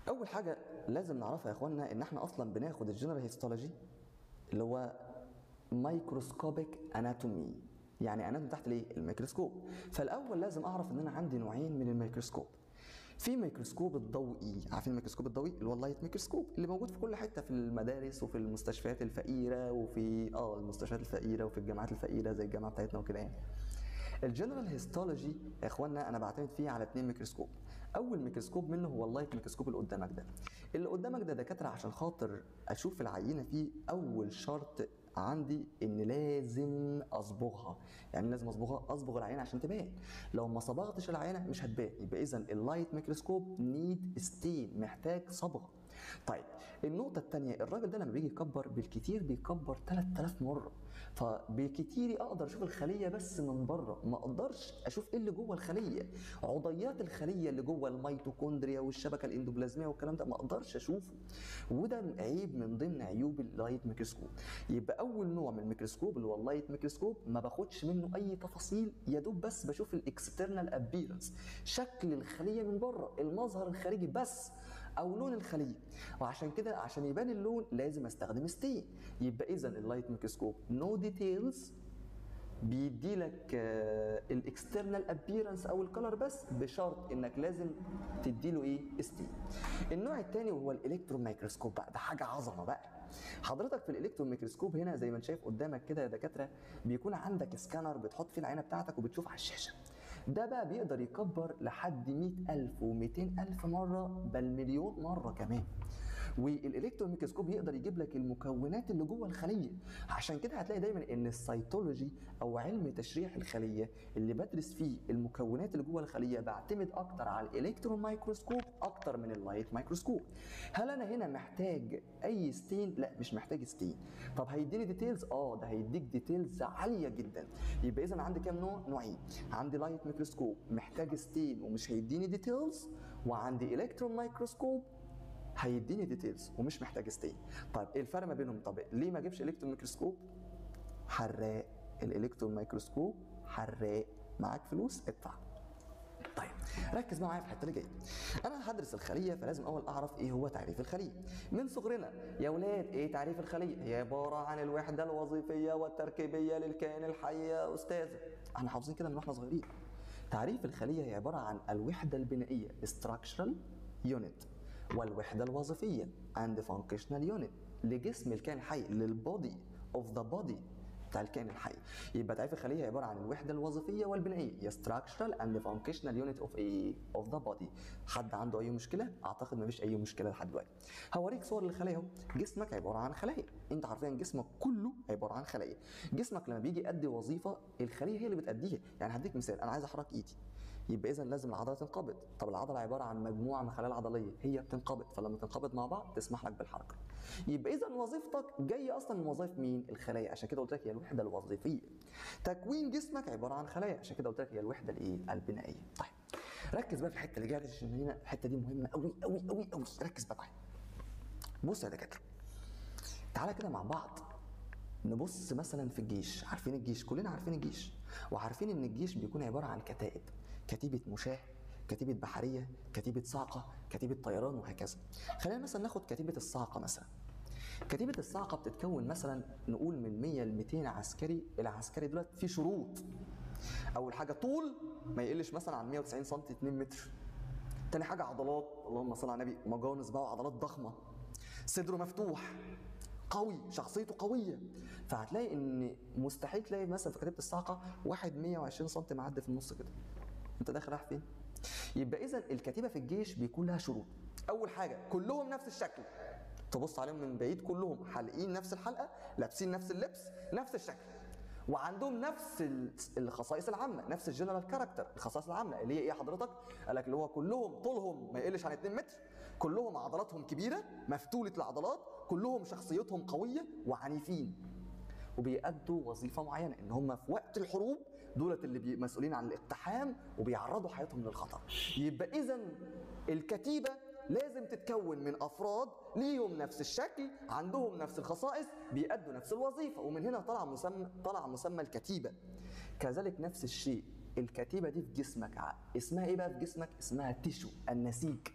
اول حاجه لازم نعرفها يا اخوانا ان احنا اصلا بناخد الجنرال هيستولوجي اللي هو مايكروسكوبيك اناتومي يعني اناتومي تحت الايه الميكروسكوب فالاول لازم اعرف ان انا عندي نوعين من الميكروسكوب في ميكروسكوب الضوئي عارفين الميكروسكوب الضوئي اللي هو اللايت ميكروسكوب اللي موجود في كل حته في المدارس وفي المستشفيات الفقيره وفي اه المستشفيات الفقيره وفي الجامعات الفقيره زي الجامعه بتاعتنا وكده يعني الجنرال هيستولوجي يا اخوانا انا بعتمد فيه على اثنين ميكروسكوب اول ميكروسكوب منه هو اللايت ميكروسكوب اللي قدامك ده اللي قدامك ده دكاتره عشان خاطر اشوف العينه فيه اول شرط عندي ان لازم اصبغها يعني لازم اصبغها اصبغ العينه عشان تبان لو ما صبغتش العينه مش هتبان يبقى اذا اللايت ميكروسكوب نيد ستين محتاج صبغه طيب النقطه الثانيه الراجل ده لما بيجي يكبر بالكتير بيكبر 3000 مره فبالكتير اقدر اشوف الخليه بس من بره ما اقدرش اشوف ايه اللي جوه الخليه عضيات الخليه اللي جوه الميتوكوندريا والشبكه الاندوبلازميه والكلام ده ما اقدرش اشوفه وده عيب من ضمن عيوب اللايت ميكروسكوب يبقى اول نوع من الميكروسكوب اللي هو اللايت ميكروسكوب ما باخدش منه اي تفاصيل يا دوب بس بشوف الاكسترنال ابيرنس شكل الخليه من بره المظهر الخارجي بس او لون الخليه وعشان كده عشان يبان اللون لازم استخدم ستين يبقى اذا اللايت ميكروسكوب نو ديتيلز بيدي لك الاكسترنال ابييرنس او الكلر بس بشرط انك لازم تدي له ايه ستين النوع الثاني وهو الالكترون مايكروسكوب بقى ده حاجه عظمه بقى حضرتك في الالكترون ميكروسكوب هنا زي ما انت شايف قدامك كده يا دكاتره بيكون عندك سكانر بتحط فيه العينه بتاعتك وبتشوف على الشاشه ده بقى بيقدر يكبر لحد 100000 و200000 مرة بل مليون مرة كمان والالكترون ميكروسكوب يقدر يجيب لك المكونات اللي جوه الخليه عشان كده هتلاقي دايما ان السيتولوجي او علم تشريح الخليه اللي بدرس فيه المكونات اللي جوه الخليه بعتمد اكتر على الالكترون مايكروسكوب اكتر من اللايت مايكروسكوب هل انا هنا محتاج اي ستين لا مش محتاج ستين طب هيديني ديتيلز اه ده هيديك ديتيلز عاليه جدا يبقى اذا عندي كام نوع نوعين عندي لايت ميكروسكوب محتاج ستين ومش هيديني ديتيلز وعندي الكترون مايكروسكوب هيديني ديتيلز ومش محتاج ستين طيب ايه الفرق ما بينهم طب ليه ما اجيبش الكترون ميكروسكوب حراق الالكترون ميكروسكوب حراق معاك فلوس ادفع طيب ركز معايا في الحته اللي جايه انا هدرس الخليه فلازم اول اعرف ايه هو تعريف الخليه من صغرنا يا ولاد ايه تعريف الخليه هي عباره عن الوحده الوظيفيه والتركيبيه للكائن الحي يا استاذ احنا حافظين كده من واحنا صغيرين تعريف الخليه هي عباره عن الوحده البنائيه structural unit والوحده الوظيفيه and functional unit لجسم الكائن الحي للبودي اوف ذا بودي بتاع الكائن الحي يبقى تعريف الخليه عباره عن الوحده الوظيفيه والبنائيه هي structural and functional unit of a of the body حد عنده اي مشكله اعتقد مفيش اي مشكله لحد دلوقتي هوريك صور للخلايا اهو جسمك عباره عن خلايا انت عارفين جسمك كله عباره عن خلايا جسمك لما بيجي يؤدي وظيفه الخليه هي اللي بتاديها يعني هديك مثال انا عايز احرك ايدي يبقى اذا لازم العضله تنقبض طب العضله عباره عن مجموعه من الخلايا العضليه هي بتنقبض فلما تنقبض مع بعض تسمح لك بالحركه يبقى اذا وظيفتك جايه اصلا من وظائف مين الخلايا عشان كده قلت لك هي الوحده الوظيفيه تكوين جسمك عباره عن خلايا عشان كده قلت لك هي الوحده الايه البنائيه طيب ركز بقى في الحته اللي جايه عشان هنا الحته دي مهمه قوي قوي قوي قوي ركز بقى معايا بص يا دكاتره تعالى كده مع بعض نبص مثلا في الجيش عارفين الجيش كلنا عارفين الجيش وعارفين ان الجيش بيكون عباره عن كتائب كتيبه مشاه كتيبه بحريه كتيبه صاعقه كتيبه طيران وهكذا خلينا مثلا ناخد كتيبه الصاعقه مثلا كتيبة الصاعقة بتتكون مثلا نقول من 100 ل 200 عسكري، العسكري دلوقتي في شروط. أول حاجة طول ما يقلش مثلا عن 190 سم 2 متر. تاني حاجة عضلات، اللهم صل على النبي، مجانس بقى وعضلات ضخمة. صدره مفتوح. قوي شخصيته قويه فهتلاقي ان مستحيل تلاقي مثلا في كتيبه الصاعقه واحد 120 سم معدي في النص كده انت داخل رايح فين يبقى اذا الكتيبه في الجيش بيكون لها شروط اول حاجه كلهم نفس الشكل تبص عليهم من بعيد كلهم حالقين نفس الحلقه لابسين نفس اللبس نفس الشكل وعندهم نفس الخصائص العامه نفس الجنرال كاركتر الخصائص العامه اللي هي ايه حضرتك قال لك اللي هو كلهم طولهم ما يقلش عن 2 متر كلهم عضلاتهم كبيره مفتوله العضلات كلهم شخصيتهم قويه وعنيفين وبيأدوا وظيفه معينه ان هم في وقت الحروب دولت اللي مسؤولين عن الاقتحام وبيعرضوا حياتهم للخطر يبقى اذا الكتيبه لازم تتكون من افراد ليهم نفس الشكل عندهم نفس الخصائص بيأدوا نفس الوظيفه ومن هنا طلع مسمى طلع مسمى الكتيبه كذلك نفس الشيء الكتيبه دي في جسمك اسمها ايه بقى في جسمك اسمها تيشو النسيج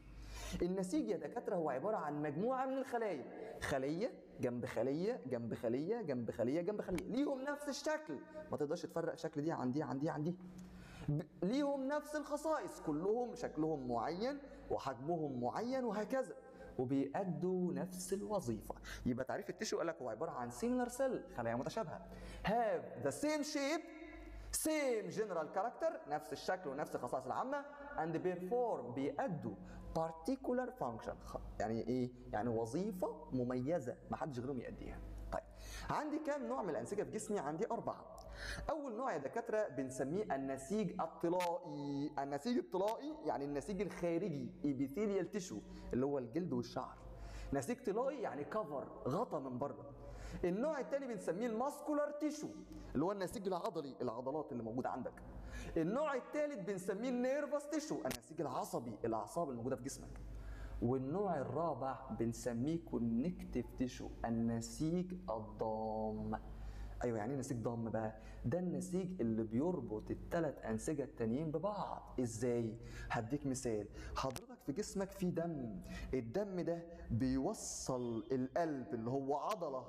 النسيج يا دكاتره هو عباره عن مجموعه من الخلايا خليه جنب خليه جنب خليه جنب خليه جنب خليه ليهم نفس الشكل ما تقدرش تفرق شكل دي عن دي عن دي عن دي ب- ليهم نفس الخصائص كلهم شكلهم معين وحجمهم معين وهكذا وبيأدوا نفس الوظيفة يبقى تعريف التشو قال لك هو عبارة عن similar cell خلايا متشابهة have the same shape same general character نفس الشكل ونفس الخصائص العامة and perform بيأدوا particular function خ- يعني ايه؟ يعني وظيفة مميزة ما حدش غيرهم يأديها طيب عندي كام نوع من الأنسجة في جسمي؟ عندي أربعة أول نوع يا دكاترة بنسميه النسيج الطلائي النسيج الطلائي يعني النسيج الخارجي epithelial tissue اللي هو الجلد والشعر نسيج طلائي يعني كفر غطا من بره النوع الثاني بنسميه الماسكولار تيشو اللي هو النسيج العضلي العضلات اللي موجوده عندك النوع الثالث بنسميه النيرفس تيشو النسيج العصبي الاعصاب اللي موجوده في جسمك والنوع الرابع بنسميه كونكتيف تيشو النسيج الضام ايوه يعني ايه نسيج ضم بقى ده النسيج اللي بيربط الثلاث انسجه التانيين ببعض ازاي هديك مثال حضرتك في جسمك في دم الدم ده بيوصل القلب اللي هو عضله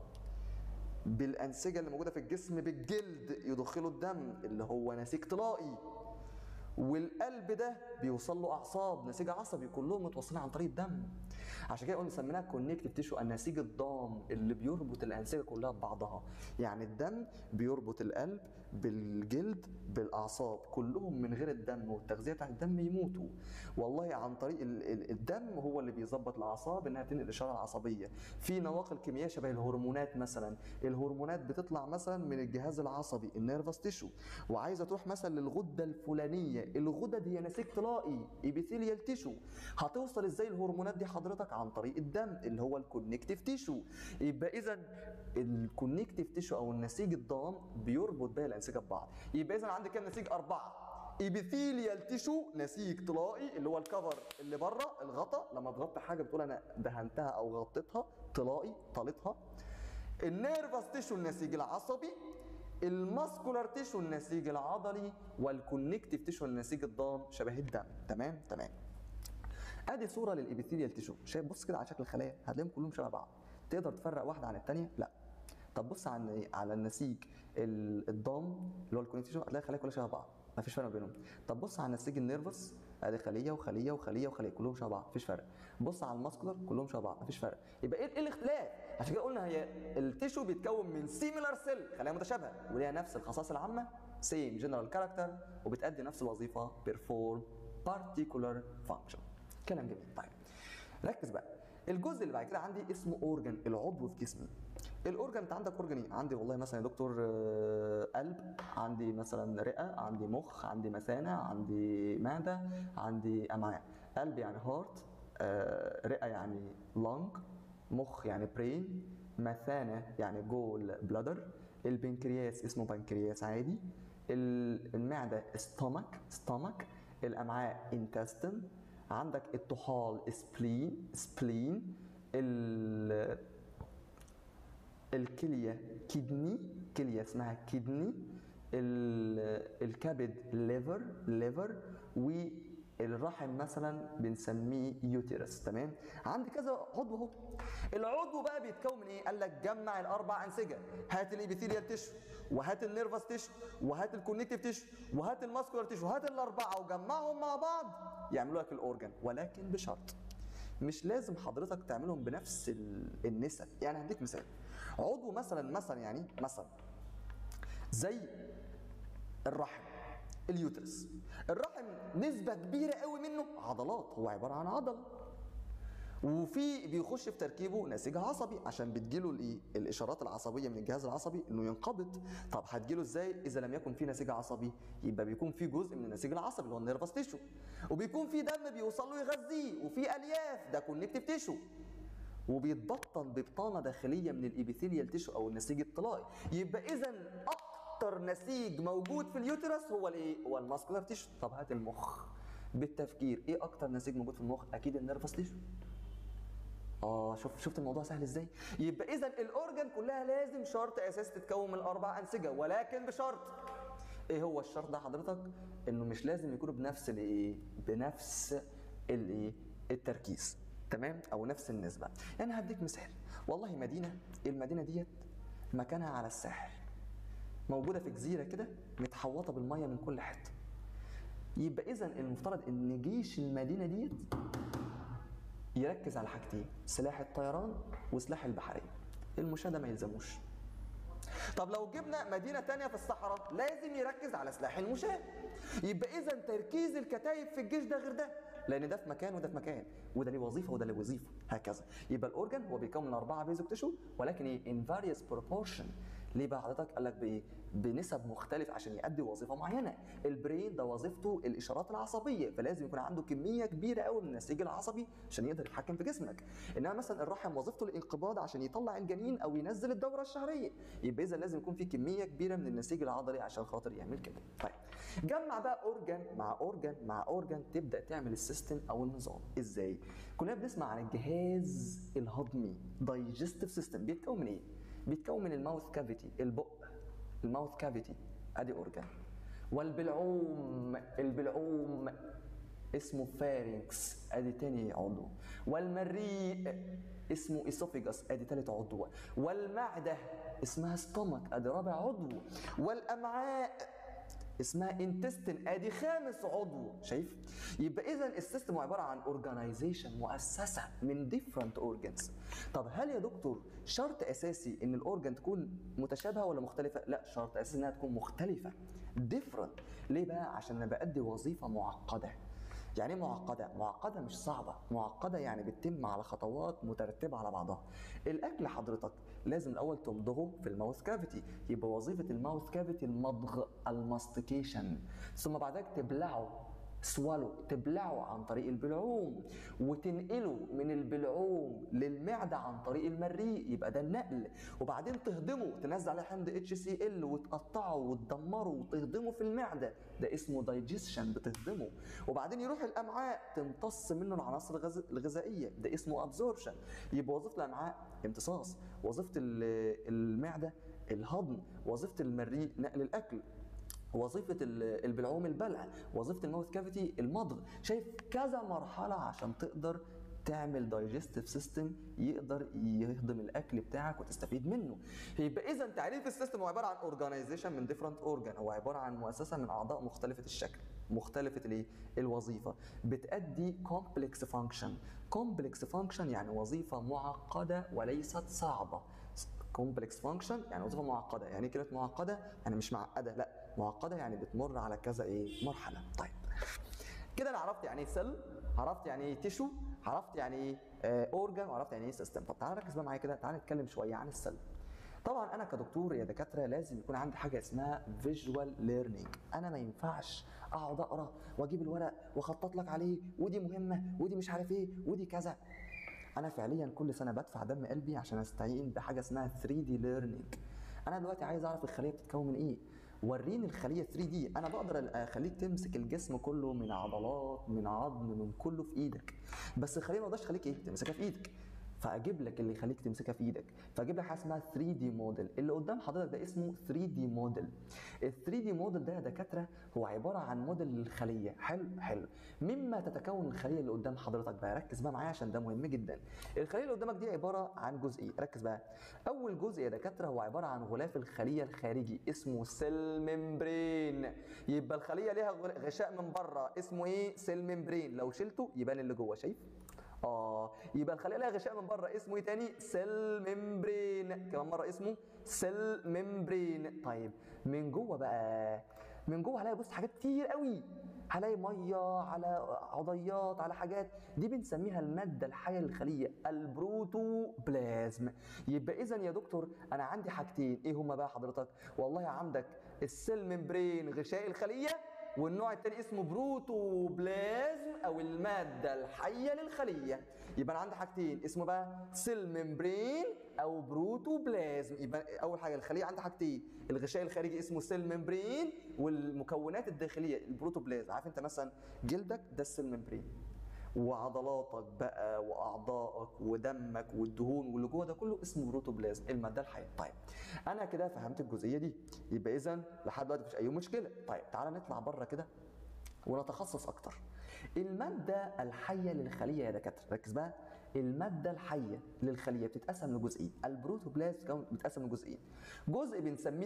بالانسجه اللي موجوده في الجسم بالجلد يدخله الدم اللي هو نسيج طلائي والقلب ده بيوصل له اعصاب نسيج عصبي كلهم متوصلين عن طريق الدم عشان كده قلنا سميناها كونكتيف تيشو النسيج الضام اللي بيربط الانسجه كلها ببعضها يعني الدم بيربط القلب بالجلد بالاعصاب كلهم من غير الدم والتغذيه بتاعت الدم يموتوا والله عن طريق ال- ال- الدم هو اللي بيظبط الاعصاب انها تنقل الاشاره العصبيه في نواقل كيميائيه شبه الهرمونات مثلا الهرمونات بتطلع مثلا من الجهاز العصبي النيرفس تيشو وعايزه تروح مثلا للغده الفلانيه الغدد هي نسيج طلائي ايبيثيليال تيشو هتوصل ازاي الهرمونات دي حضرتك عن طريق الدم اللي هو الكونكتيف تيشو يبقى اذا الكونكتيف تيشو او النسيج الضام بيربط باقي الانسجه ببعض يبقى اذا عندي كام نسيج اربعه ايبيثيليال تيشو نسيج طلائي اللي هو الكفر اللي بره الغطا لما تغطي حاجه بتقول انا دهنتها او غطيتها طلائي طالتها النيرفس تيشو النسيج العصبي الماسكولار تيشو النسيج العضلي والكونكتيف تيشو النسيج الضام شبه الدم تمام تمام ادي صوره للابيثيليال تيشو شايف بص كده على شكل الخلايا هتلاقيهم كلهم شبه بعض تقدر تفرق واحده عن الثانيه لا طب بص على على النسيج ال- الضام اللي هو الكونكتيف تيشو هتلاقي الخلايا كلها شبه بعض مفيش فرق بينهم طب بص على النسيج النيرفس ادي خليه وخليه وخليه وخليه كلهم شبه بعض مفيش فرق بص على الماسكولار كلهم شبه بعض مفيش فرق يبقى ايه إيه الاختلاف عشان كده قلنا هي التيشو بيتكون من سيميلار سيل خلايا متشابهه وليها نفس الخصائص العامه سيم جنرال كاركتر وبتأدي نفس الوظيفه بيرفورم بارتيكولار فانكشن كلام جميل طيب ركز بقى الجزء اللي بعد كده عندي اسمه اورجن العضو في جسمي الاورجن انت عندك اورجن ايه عندي والله مثلا يا دكتور آه، قلب عندي مثلا رئه عندي مخ عندي مثانه عندي معده عندي امعاء قلب يعني هارت رئه يعني لونج مخ يعني برين مثانه يعني جول بلادر البنكرياس اسمه بنكرياس عادي ال- المعده ستومك ستومك الامعاء انتستين عندك الطحال سبلين سبلين ال الكليه كدني كليه اسمها كدني الكبد ليفر ليفر والرحم مثلا بنسميه يوتيرس تمام عندي كذا عضو اهو العضو بقى بيتكون من ايه قال لك جمع الاربع انسجه هات الابيثيليال تيشو وهات النيرفس تيشو وهات الكونكتيف تيشو وهات الماسكولار تيشو هات الاربعه وجمعهم مع بعض يعملوا لك الاورجن ولكن بشرط مش لازم حضرتك تعملهم بنفس ال- النسب يعني هديك مثال عضو مثلا مثلا يعني مثلا زي الرحم اليوترس الرحم نسبة كبيرة قوي منه عضلات هو عبارة عن عضلة وفي بيخش في تركيبه نسيج عصبي عشان بتجيله الايه الاشارات العصبيه من الجهاز العصبي انه ينقبض طب هتجيله ازاي اذا لم يكن في نسيج عصبي يبقى بيكون في جزء من النسيج العصبي اللي هو النيرفس تيشو وبيكون في دم بيوصل له يغذيه وفي الياف ده كونكتيف تيشو وبيتبطن ببطانه داخليه من الابيثيليال تيشو او النسيج الطلائي يبقى اذا اكتر نسيج موجود في اليوترس هو الايه هو الماسكولار تيشو طب هات المخ بالتفكير ايه اكتر نسيج موجود في المخ اكيد النيرفس تيشو اه شوف شفت الموضوع سهل ازاي يبقى اذا الاورجن كلها لازم شرط اساسي تتكون من الاربع انسجه ولكن بشرط ايه هو الشرط ده حضرتك انه مش لازم يكونوا بنفس الايه بنفس الايه التركيز تمام او نفس النسبه يعني هديك مثال والله مدينه المدينه ديت مكانها على الساحل موجوده في جزيره كده متحوطه بالميه من كل حته يبقى اذا المفترض ان جيش المدينه ديت يركز على حاجتين سلاح الطيران وسلاح البحريه المشاة ما يلزموش طب لو جبنا مدينة تانية في الصحراء لازم يركز على سلاح المشاة يبقى إذا تركيز الكتائب في الجيش ده غير ده لأن ده في مكان وده في مكان وده ليه وظيفة وده ليه وظيفة هكذا يبقى الأورجن هو بيكون من أربعة بيزك تشو ولكن إيه in various proportion ليه بقى حضرتك قال لك بايه بنسب مختلفه عشان يؤدي وظيفه معينه البرين ده وظيفته الاشارات العصبيه فلازم يكون عنده كميه كبيره قوي من النسيج العصبي عشان يقدر يتحكم في جسمك انما مثلا الرحم وظيفته الانقباض عشان يطلع الجنين او ينزل الدوره الشهريه يبقى اذا لازم يكون في كميه كبيره من النسيج العضلي عشان خاطر يعمل كده طيب جمع بقى اورجان مع اورجان مع اورجان تبدا تعمل السيستم او النظام ازاي كلنا بنسمع عن الجهاز الهضمي دايجستيف سيستم بيتكون من ايه بيتكون من الماوث كافيتي البق الماوث كافيتي ادي اورجان والبلعوم البلعوم اسمه فارنكس ادي تاني عضو والمريء اسمه اسوفيجاس ادي تالت عضو والمعده اسمها ستومك ادي رابع عضو والامعاء اسمها انتستين ادي خامس عضو شايف يبقى اذا السيستم هو عباره عن اورجانيزيشن مؤسسه من ديفرنت اورجانز طب هل يا دكتور شرط اساسي ان الاورجان تكون متشابهه ولا مختلفه لا شرط اساسي انها تكون مختلفه ديفرنت ليه بقى عشان انا بادي وظيفه معقده يعني ايه معقده معقده مش صعبه معقده يعني بتتم على خطوات مترتبه على بعضها الاكل حضرتك لازم الاول تمضغه في الماوث كافيتي يبقى وظيفه الماوث كافيتي المضغ الماستيكيشن ثم بعدك تبلعه سوالو تبلعه عن طريق البلعوم وتنقله من البلعوم للمعده عن طريق المريء يبقى ده النقل وبعدين تهضمه تنزل عليه حمض اتش سي ال وتقطعه وتدمره وتهضمه في المعده ده اسمه دايجيشن بتهضمه وبعدين يروح الامعاء تمتص منه العناصر الغذ- الغذائيه ده اسمه ابزوربشن يبقى وظيفه الامعاء امتصاص وظيفه ال- المعده الهضم وظيفه المريء نقل الاكل وظيفه ال- البلعوم البلع وظيفه الماوث كافيتي المضغ شايف كذا مرحله عشان تقدر تعمل دايجستيف سيستم يقدر يهضم الاكل بتاعك وتستفيد منه يبقى اذا تعريف السيستم هو عباره عن اورجانيزيشن من ديفرنت اورجان هو عباره عن مؤسسه من اعضاء مختلفه الشكل مختلفه الايه الوظيفه بتادي كومبلكس فانكشن كومبلكس فانكشن يعني وظيفه معقده وليست صعبه كومبلكس فانكشن يعني وظيفه معقده يعني ايه كلمه معقده يعني مش معقده لا معقده يعني بتمر على كذا ايه مرحله طيب كده انا عرفت يعني ايه سيل عرفت يعني ايه تيشو عرفت يعني ايه اورجان وعرفت يعني ايه سيستم طب تعالى ركز بقى معايا كده تعالى نتكلم شويه عن السيل طبعا انا كدكتور يا دكاتره لازم يكون عندي حاجه اسمها فيجوال ليرنينج انا ما ينفعش اقعد اقرا واجيب الورق واخطط لك عليه ودي مهمه ودي مش عارف ايه ودي كذا انا فعليا كل سنه بدفع دم قلبي عشان استعين بحاجه اسمها 3 دي ليرنينج انا دلوقتي عايز اعرف الخليه بتتكون من ايه وريني الخليه 3 دي انا بقدر اخليك تمسك الجسم كله من عضلات من عظم من كله في ايدك بس الخليه ما اقدرش اخليك ايه تمسكها في ايدك فاجيب لك اللي يخليك تمسكها في ايدك فاجيب لك حاجه اسمها 3 دي موديل اللي قدام حضرتك ده اسمه 3 دي موديل ال 3 دي موديل ده يا دكاتره هو عباره عن موديل للخليه حلو حلو مما تتكون الخليه اللي قدام حضرتك بقى ركز بقى معايا عشان ده مهم جدا الخليه اللي قدامك دي عباره عن جزئين ركز بقى اول جزء يا دكاتره هو عباره عن غلاف الخليه الخارجي اسمه سيل ممبرين يبقى الخليه ليها غشاء من بره اسمه ايه سيل ممبرين لو شلته يبان اللي جوه شايف اه يبقى الخليه لها غشاء من بره اسمه ايه تاني سيل ممبرين كمان مره اسمه سيل ممبرين طيب من جوه بقى من جوه هلاقي بص حاجات كتير قوي هلاقي ميه على عضيات على حاجات دي بنسميها الماده الحيه للخليه البروتوبلازم يبقى اذا يا دكتور انا عندي حاجتين ايه هما بقى حضرتك والله عندك السيل ممبرين غشاء الخليه والنوع الثاني اسمه بروتوبلازم او الماده الحيه للخليه يبقى انا عندي حاجتين اسمه بقى سيل ممبرين او بروتوبلازم يبقى اول حاجه الخليه عندها حاجتين الغشاء الخارجي اسمه سيل ممبرين والمكونات الداخليه البروتوبلازم عارف انت مثلا جلدك ده السيل ممبرين وعضلاتك بقى واعضائك ودمك والدهون واللي جوه ده كله اسمه بروتوبلازم الماده الحيه طيب انا كده فهمت الجزئيه دي يبقى اذا لحد دلوقتي مفيش اي مشكله طيب تعالى نطلع بره كده ونتخصص اكتر المادة الحية للخلية يا دكاترة ركز بقى المادة الحية للخلية بتتقسم لجزئين البروتوبلازم بتتقسم لجزئين جزء بنسميه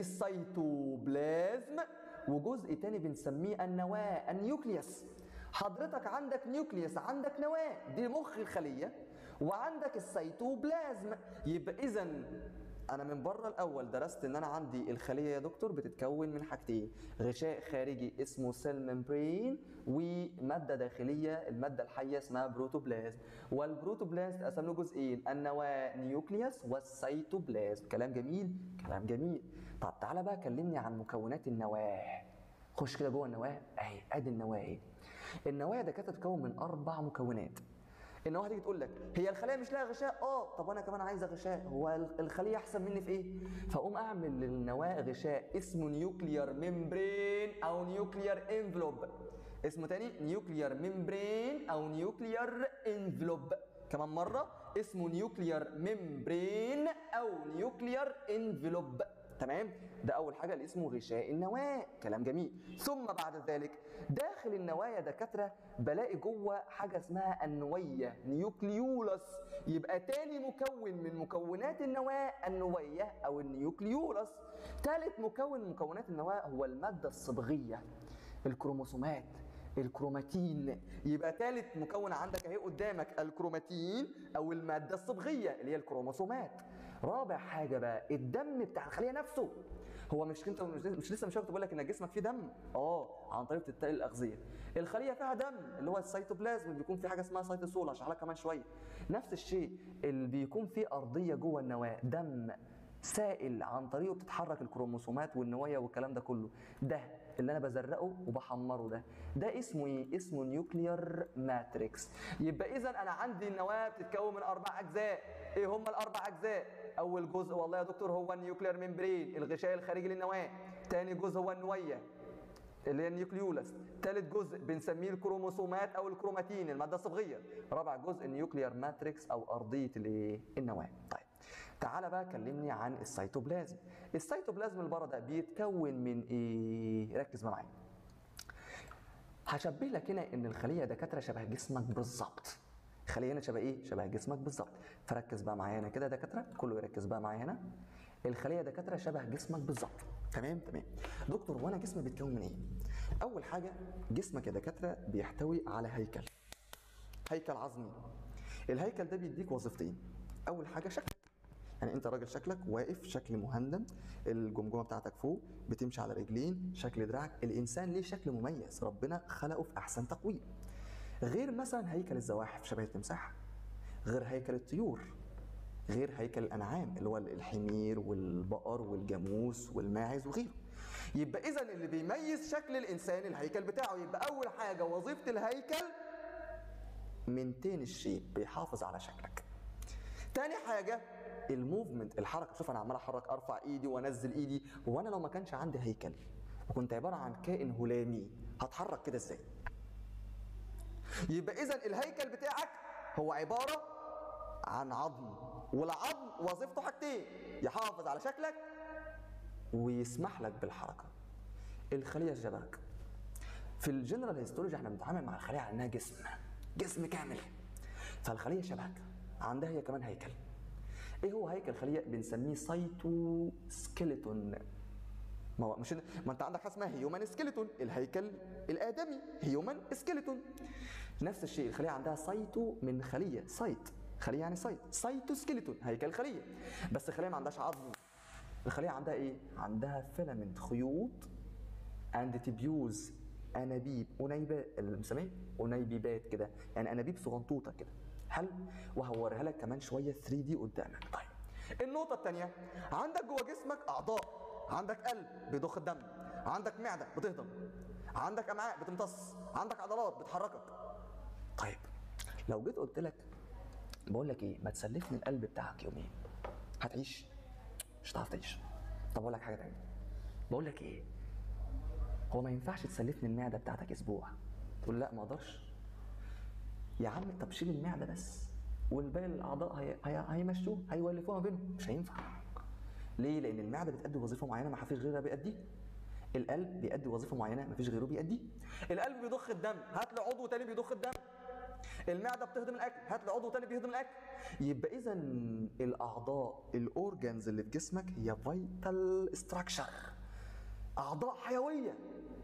السيتوبلازم وجزء تاني بنسميه النواة النيوكليوس حضرتك عندك نيوكليوس عندك نواة دي مخ الخلية وعندك السيتوبلازم يبقى إذا انا من بره الاول درست ان انا عندي الخليه يا دكتور بتتكون من حاجتين غشاء خارجي اسمه سيل ممبرين وماده داخليه الماده الحيه اسمها بروتوبلازم والبروتوبلازم تقسم له جزئين النواه نيوكليوس والسيتوبلازم كلام جميل كلام جميل طب تعالى بقى كلمني عن مكونات النواه خش كده جوه النواه اهي ادي النواه اهي النواه يا دكاتره تتكون من اربع مكونات ان واحد يجي تقول لك هي الخليه مش لها غشاء اه طب انا كمان عايزه غشاء هو الخليه احسن مني في ايه فاقوم اعمل للنواه غشاء اسمه نيوكليار ممبرين او نيوكليار انفلوب اسمه تاني نيوكليار ممبرين او نيوكليار انفلوب كمان مره اسمه نيوكليار ممبرين او نيوكليار انفلوب تمام ده اول حاجه اللي اسمه غشاء النواه كلام جميل ثم بعد ذلك داخل النواه يا دكاتره بلاقي جوه حاجه اسمها النويه نيوكليولس يبقى تاني مكون من مكونات النواه النويه او النيوكليولس ثالث مكون من مكونات النواه هو الماده الصبغيه الكروموسومات الكروماتين يبقى ثالث مكون عندك اهي قدامك الكروماتين او الماده الصبغيه اللي هي الكروموسومات رابع حاجه بقى الدم بتاع الخليه نفسه هو مش انت مش, مش لسه مش كنت بقول لك ان جسمك فيه دم اه عن طريق التقل الاغذيه الخليه فيها دم اللي هو السيتوبلازم بيكون في حاجه اسمها سيتوسول هشرح لك كمان شويه نفس الشيء اللي بيكون فيه ارضيه جوه النواه دم سائل عن طريقه بتتحرك الكروموسومات والنوايا والكلام ده كله ده اللي انا بزرقه وبحمره ده ده اسمه ايه اسمه نيوكليار ماتريكس يبقى اذا انا عندي النواه بتتكون من اربع اجزاء ايه هم الاربع اجزاء اول جزء والله يا دكتور هو النيوكليار ممبرين الغشاء الخارجي للنواه تاني جزء هو النويه اللي هي النيوكليولس ثالث جزء بنسميه الكروموسومات او الكروماتين الماده الصبغيه رابع جزء النيوكليار ماتريكس او ارضيه الايه النواه طيب تعالى بقى كلمني عن السيتوبلازم السيتوبلازم اللي بره ده بيتكون من ايه ركز معايا هشبه لك هنا ان الخليه دكاتره شبه جسمك بالظبط خليه هنا شبه ايه شبه جسمك بالظبط فركز بقى معايا هنا كده يا دكاتره كله يركز بقى معايا هنا الخليه دكاتره شبه جسمك بالظبط تمام تمام دكتور وانا جسمي بيتكون من ايه اول حاجه جسمك يا دكاتره بيحتوي على هيكل هيكل عظمي الهيكل ده بيديك وظيفتين اول حاجه شكلك يعني انت راجل شكلك واقف شكل مهندم الجمجمه بتاعتك فوق بتمشي على رجلين شكل دراعك الانسان ليه شكل مميز ربنا خلقه في احسن تقويم غير مثلا هيكل الزواحف شبه التمساح غير هيكل الطيور غير هيكل الانعام اللي هو الحمير والبقر والجاموس والماعز وغيره يبقى اذا اللي بيميز شكل الانسان الهيكل بتاعه يبقى اول حاجه وظيفه الهيكل منتين الشيب بيحافظ على شكلك تاني حاجه الموفمنت الحركه شوف انا عمال احرك ارفع ايدي وانزل ايدي وانا لو ما كانش عندي هيكل وكنت عباره عن كائن هلامي هتحرك كده ازاي يبقى اذا الهيكل بتاعك هو عباره عن عظم والعظم وظيفته حاجتين يحافظ على شكلك ويسمح لك بالحركه الخليه شبهك في الجنرال هيستولوجي احنا بنتعامل مع الخليه على انها جسم جسم كامل فالخليه شبهك عندها هي كمان هيكل ايه هو هيكل الخليه بنسميه سايتو سكيلتون ما هو مش ما انت عندك حاجه اسمها هيومن سكيلتون الهيكل الادمي هيومن سكيلتون نفس الشيء الخليه عندها سايتو من خليه سايت خليه يعني سايت سايتو سكيلتون هيكل الخليه بس الخليه ما عندهاش عظم الخليه عندها ايه عندها فيلامنت خيوط اند تبيوز انابيب انيبات اللي بنسميه انيبيبات كده يعني انابيب صغنطوطه كده حلو وهوريها لك كمان شويه 3 دي قدامك طيب النقطه الثانيه عندك جوه جسمك اعضاء عندك قلب بيضخ الدم عندك معده بتهضم عندك امعاء بتمتص عندك عضلات بتحركك طيب لو جيت قلت لك بقول لك ايه ما تسلفني القلب بتاعك يومين هتعيش مش هتعرف تعيش طب اقول لك حاجه تانية بقول لك ايه هو ما ينفعش تسلفني المعده بتاعتك اسبوع تقول لا ما اقدرش يا عم طب شيل المعده بس والباقي الاعضاء هي... هي... هيمشوه هيولفوها بينهم مش هينفع ليه لان المعده بتأدي وظيفه معينه ما فيش غيرها بيأديها القلب بيأدي وظيفه معينه مفيش غيره بيأديه القلب بيضخ الدم هات لي عضو تاني بيضخ الدم المعده بتهضم الاكل هات لي عضو تاني بيهضم الاكل يبقى اذا الاعضاء الاورجانز اللي في جسمك هي فيتال ستراكشر اعضاء حيويه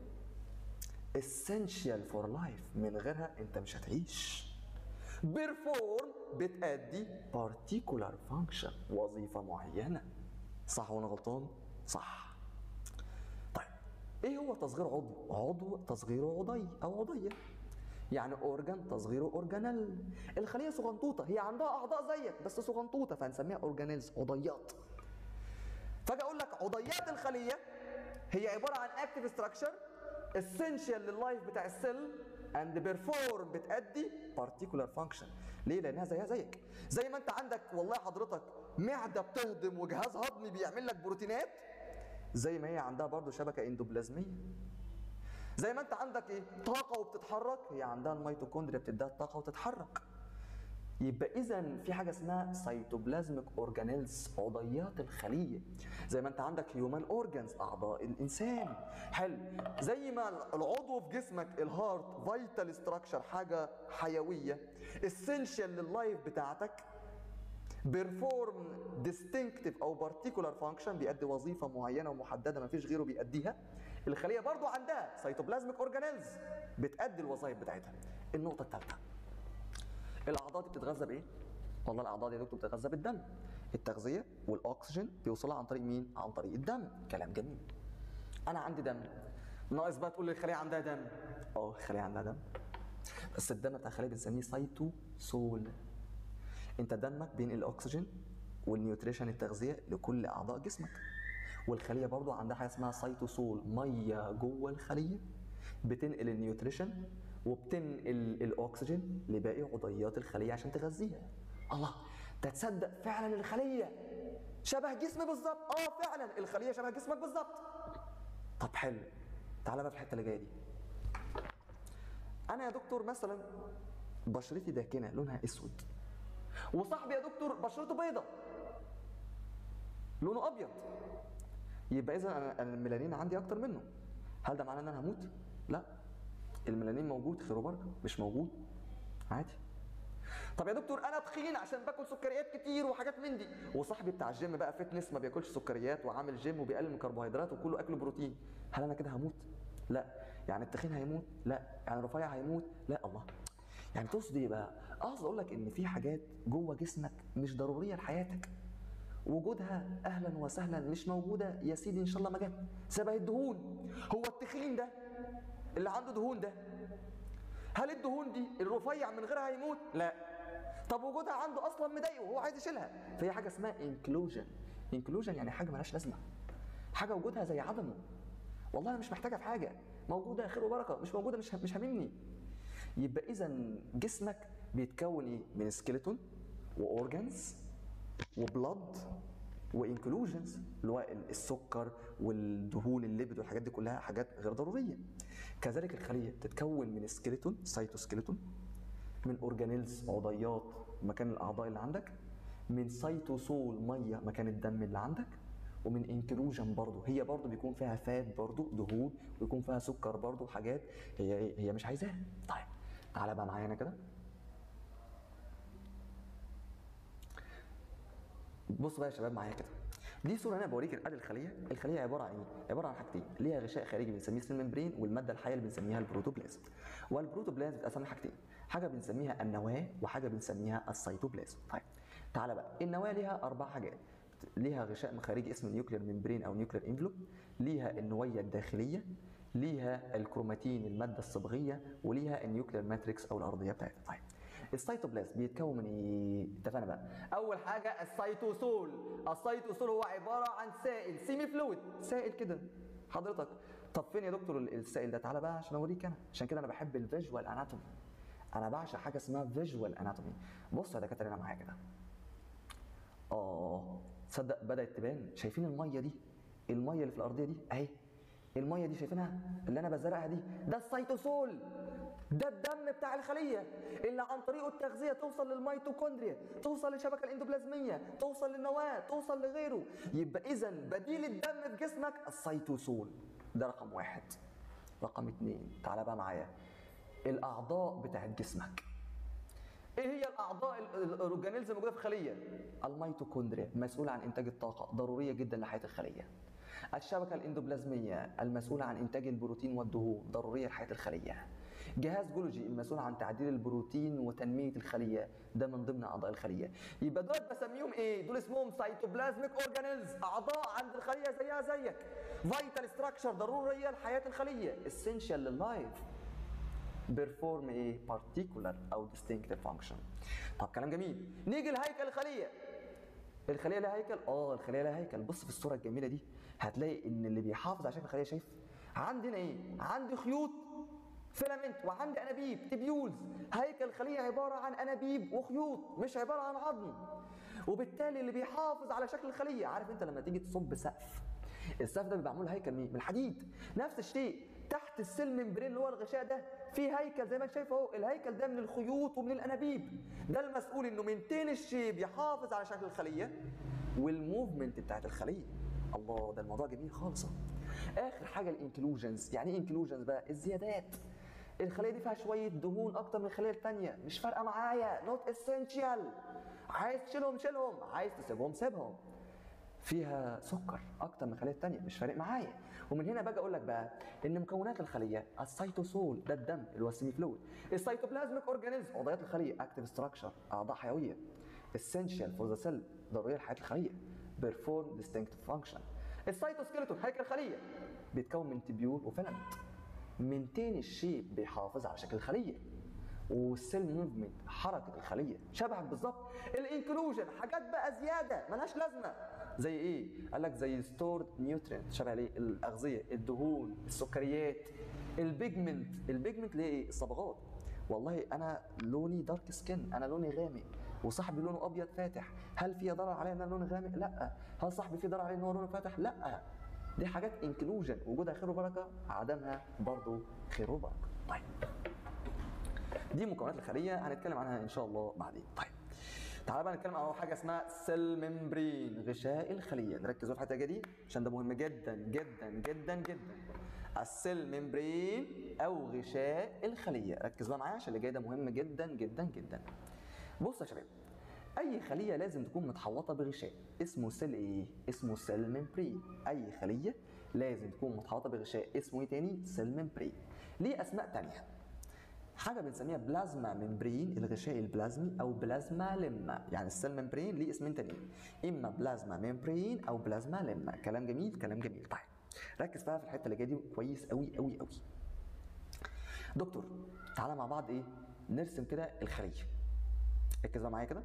essential for life من غيرها انت مش هتعيش بيرفورم بتأدي particular function وظيفة معينة صح ولا غلطان؟ صح طيب ايه هو تصغير عضو؟ عضو تصغيره عضي او عضية يعني اورجان تصغيره اورجانيل الخلية صغنطوطة هي عندها اعضاء زيك بس صغنطوطة فهنسميها اورجانيلز عضيات فاجي اقول لك عضيات الخلية هي عبارة عن اكتيف ستراكشر essential لللايف بتاع السيل اند بيرفورم بتأدي particular function ليه؟ لأنها زيها زيك زي ما أنت عندك والله حضرتك معدة بتهضم وجهاز هضمي بيعمل لك بروتينات زي ما هي عندها برضو شبكة اندوبلازمية زي ما أنت عندك إيه؟ طاقة وبتتحرك هي عندها الميتوكوندريا بتديها الطاقة وتتحرك يبقى اذا في حاجه اسمها سيتوبلازميك اورجانيلز عضيات الخليه زي ما انت عندك هيومن اورجانز اعضاء الانسان حلو زي ما العضو في جسمك الهارت فيتال ستراكشر حاجه حيويه اسينشال لللايف بتاعتك بيرفورم ديستنكتيف او بارتيكولار فانكشن بيأدي وظيفه معينه ومحدده ما فيش غيره بيأديها الخليه برضو عندها سيتوبلازميك اورجانيلز بتأدي الوظائف بتاعتها النقطه الثالثه الاعضاء دي بتتغذى بايه؟ والله الاعضاء دي يا دكتور بتتغذى بالدم التغذيه والاكسجين بيوصلها عن طريق مين؟ عن طريق الدم كلام جميل انا عندي دم ناقص بقى تقول لي الخليه عندها دم اه الخليه عندها دم بس الدم بتاع الخليه بنسميه سايتوسول انت دمك بينقل الاكسجين والنيوتريشن التغذيه لكل اعضاء جسمك والخليه برضو عندها حاجه اسمها سايتوسول ميه جوه الخليه بتنقل النيوتريشن وبتنقل الاكسجين لباقي عضيات الخليه عشان تغذيها الله ده تصدق فعلا الخليه شبه جسمي بالظبط اه فعلا الخليه شبه جسمك بالظبط طب حلو تعالى بقى في الحته اللي جايه دي انا يا دكتور مثلا بشرتي داكنه لونها اسود وصاحبي يا دكتور بشرته بيضة لونه ابيض يبقى اذا انا أنا الميلانين عندي اكتر منه هل ده معناه ان انا هموت لا الميلانين موجود خير وبركه مش موجود عادي طب يا دكتور انا تخين عشان باكل سكريات كتير وحاجات من دي وصاحبي بتاع الجيم بقى فتنس ما بياكلش سكريات وعامل جيم وبيقلل من كربوهيدرات وكله اكله بروتين هل انا كده هموت لا يعني التخين هيموت لا يعني الرفيع هيموت لا الله يعني تقصد ايه بقى اقصد اقول لك ان في حاجات جوه جسمك مش ضروريه لحياتك وجودها اهلا وسهلا مش موجوده يا سيدي ان شاء الله ما جت شبه الدهون هو التخين ده اللي عنده دهون ده هل الدهون دي الرفيع من غيرها هيموت؟ لا طب وجودها عنده اصلا مضايقه وهو عايز يشيلها فهي حاجه اسمها انكلوجن انكلوجن يعني حاجه ملهاش لازمه حاجه وجودها زي عدمه والله انا مش محتاجه في حاجه موجوده خير وبركه مش موجوده مش مش هاممني يبقى اذا جسمك بيتكون ايه من سكيلتون واورجانز وبلاد وانكلوجنز اللي هو السكر والدهون الليبيد والحاجات دي كلها حاجات غير ضروريه كذلك الخليه بتتكون من سكيلتون سيتوسكيلتون من اورجانيلز عضيات مكان الاعضاء اللي عندك من سيتوسول ميه مكان الدم اللي عندك ومن انكلوجن برضه هي برضه بيكون فيها فات برضه دهون ويكون فيها سكر برضه حاجات هي هي مش عايزاها طيب تعالى بقى معايا هنا كده بص بقى يا شباب معايا كده دي صوره انا بوريك ادي الخليه الخليه عباره عن ايه عباره عن حاجتين ليها غشاء خارجي بنسميه سيل ممبرين والماده الحيه اللي بنسميها البروتوبلازم والبروتوبلازم بتتقسم لحاجتين حاجه بنسميها النواه وحاجه بنسميها السيتوبلازم طيب تعالى بقى النواه ليها اربع حاجات ليها غشاء خارجي اسمه نيوكلير ممبرين او نيوكلير انفلوب ليها النويه الداخليه ليها الكروماتين الماده الصبغيه وليها النيوكلير ماتريكس او الارضيه بتاعتها طيب السيتوبلازم بيتكون من ايه؟ اتفقنا بقى. اول حاجه السيتوسول، السيتوسول هو عباره عن سائل سيمي فلويد، سائل كده حضرتك. طب فين يا دكتور السائل ده؟ تعالى بقى عشان اوريك انا، عشان كده انا بحب الفيجوال اناتومي. انا بعشق حاجه اسمها فيجوال اناتومي. بص يا دكاتره هنا معايا كده. اه تصدق بدات تبان شايفين الميه دي؟ الميه اللي في الارضيه دي اهي الميه دي شايفينها اللي انا بزرعها دي ده السيتوسول ده الدم بتاع الخليه اللي عن طريقه التغذيه توصل للميتوكوندريا توصل للشبكه الاندوبلازميه توصل للنواه توصل لغيره يبقى اذا بديل الدم في جسمك السيتوسول ده رقم واحد رقم اتنين تعالى بقى معايا الاعضاء بتاعت جسمك ايه هي الاعضاء ال- ال- الاورجانيلز الموجوده في الخليه الميتوكوندريا مسؤوله عن انتاج الطاقه ضروريه جدا لحياه الخليه الشبكه الاندوبلازميه المسؤوله عن انتاج البروتين والدهون ضروريه لحياه الخليه جهاز جولوجي المسؤول عن تعديل البروتين وتنميه الخليه ده من ضمن اعضاء الخليه يبقى دول بسميهم ايه دول اسمهم سيتوبلازميك اورجانيلز اعضاء عند الخليه زيها زيك فيتال ستراكشر ضروريه لحياه الخليه اسينشال لللايف بيرفورم ايه particular او distinctive function طب كلام جميل نيجي لهيكل الخليه الخليه لها هيكل اه الخليه لها هيكل بص في الصوره الجميله دي هتلاقي ان اللي بيحافظ على شكل الخليه شايف عندنا ايه عندي خيوط فيلامنت وعندي انابيب تبيولز هيكل الخليه عباره عن انابيب وخيوط مش عباره عن عظم وبالتالي اللي بيحافظ على شكل الخليه عارف انت لما تيجي تصب سقف السقف ده بيبقى معمول هيكل مين من الحديد نفس الشيء تحت السيل ممبرين اللي هو الغشاء ده في هيكل زي ما انت شايف اهو الهيكل ده من الخيوط ومن الانابيب ده المسؤول انه مينتين الشيب يحافظ على شكل الخليه والموفمنت بتاعت الخليه الله ده الموضوع جميل خالص أهو. اخر حاجه الانكلوجنز يعني ايه انكلوجنز بقى الزيادات الخليه دي فيها شويه دهون اكتر من الخليه الثانيه مش فارقه معايا نوت اسينشال عايز تشيلهم شيلهم عايز تسيبهم سيبهم فيها سكر اكتر من الخليه الثانيه مش فارق معايا ومن هنا باجي اقول لك بقى ان مكونات الخليه السيتوسول ده الدم اللي هو السيمي فلويد السيتوبلازميك اورجانيزم عضويات الخليه اكتيف ستراكشر اعضاء حيويه essential فور ذا سيل ضروريه لحياه الخليه بيرفورم ديستنكتيف فانكشن السيتوسكيلتون هيكل الخليه بيتكون من تبيول وفيلامنت مينتين الشيب بيحافظ على شكل الخليه والسيل موفمنت حركه الخليه شبهك بالظبط الانكلوجن حاجات بقى زياده ملهاش لازمه زي ايه قال لك زي ستورد نيوترينت شبه الايه الاغذيه الدهون السكريات البيجمنت البيجمنت اللي هي ايه الصبغات والله انا لوني دارك سكين انا لوني غامق وصاحبي لونه ابيض فاتح هل في ضرر عليا ان انا لوني غامق لا هل صاحبي في ضرر عليه ان هو لونه فاتح لا دي حاجات انكلوجن وجودها خير وبركه عدمها برضه خير وبركه طيب دي مكونات الخليه هنتكلم عنها ان شاء الله بعدين طيب تعال بقى نتكلم عن حاجه اسمها سيل ممبرين غشاء الخليه نركز في الحته دي عشان ده مهم جدا جدا جدا جدا السيل ممبرين او غشاء الخليه ركز بقى معايا عشان اللي جاي ده مهم جدا جدا جدا بص يا شباب اي خليه لازم تكون متحوطه بغشاء اسمه سيل ايه اسمه سيل ممبرين اي خليه لازم تكون متحوطه بغشاء اسمه ايه تاني سيل ممبرين ليه اسماء تانية حاجه بنسميها بلازما ممبرين الغشاء البلازمي او بلازما لما يعني السيل ممبرين ليه اسمين تانيين اما بلازما ممبرين او بلازما لما كلام جميل كلام جميل طيب ركز بقى في الحته اللي جايه دي كويس قوي قوي قوي دكتور تعالى مع بعض ايه نرسم كده الخليه ركز بقى معايا كده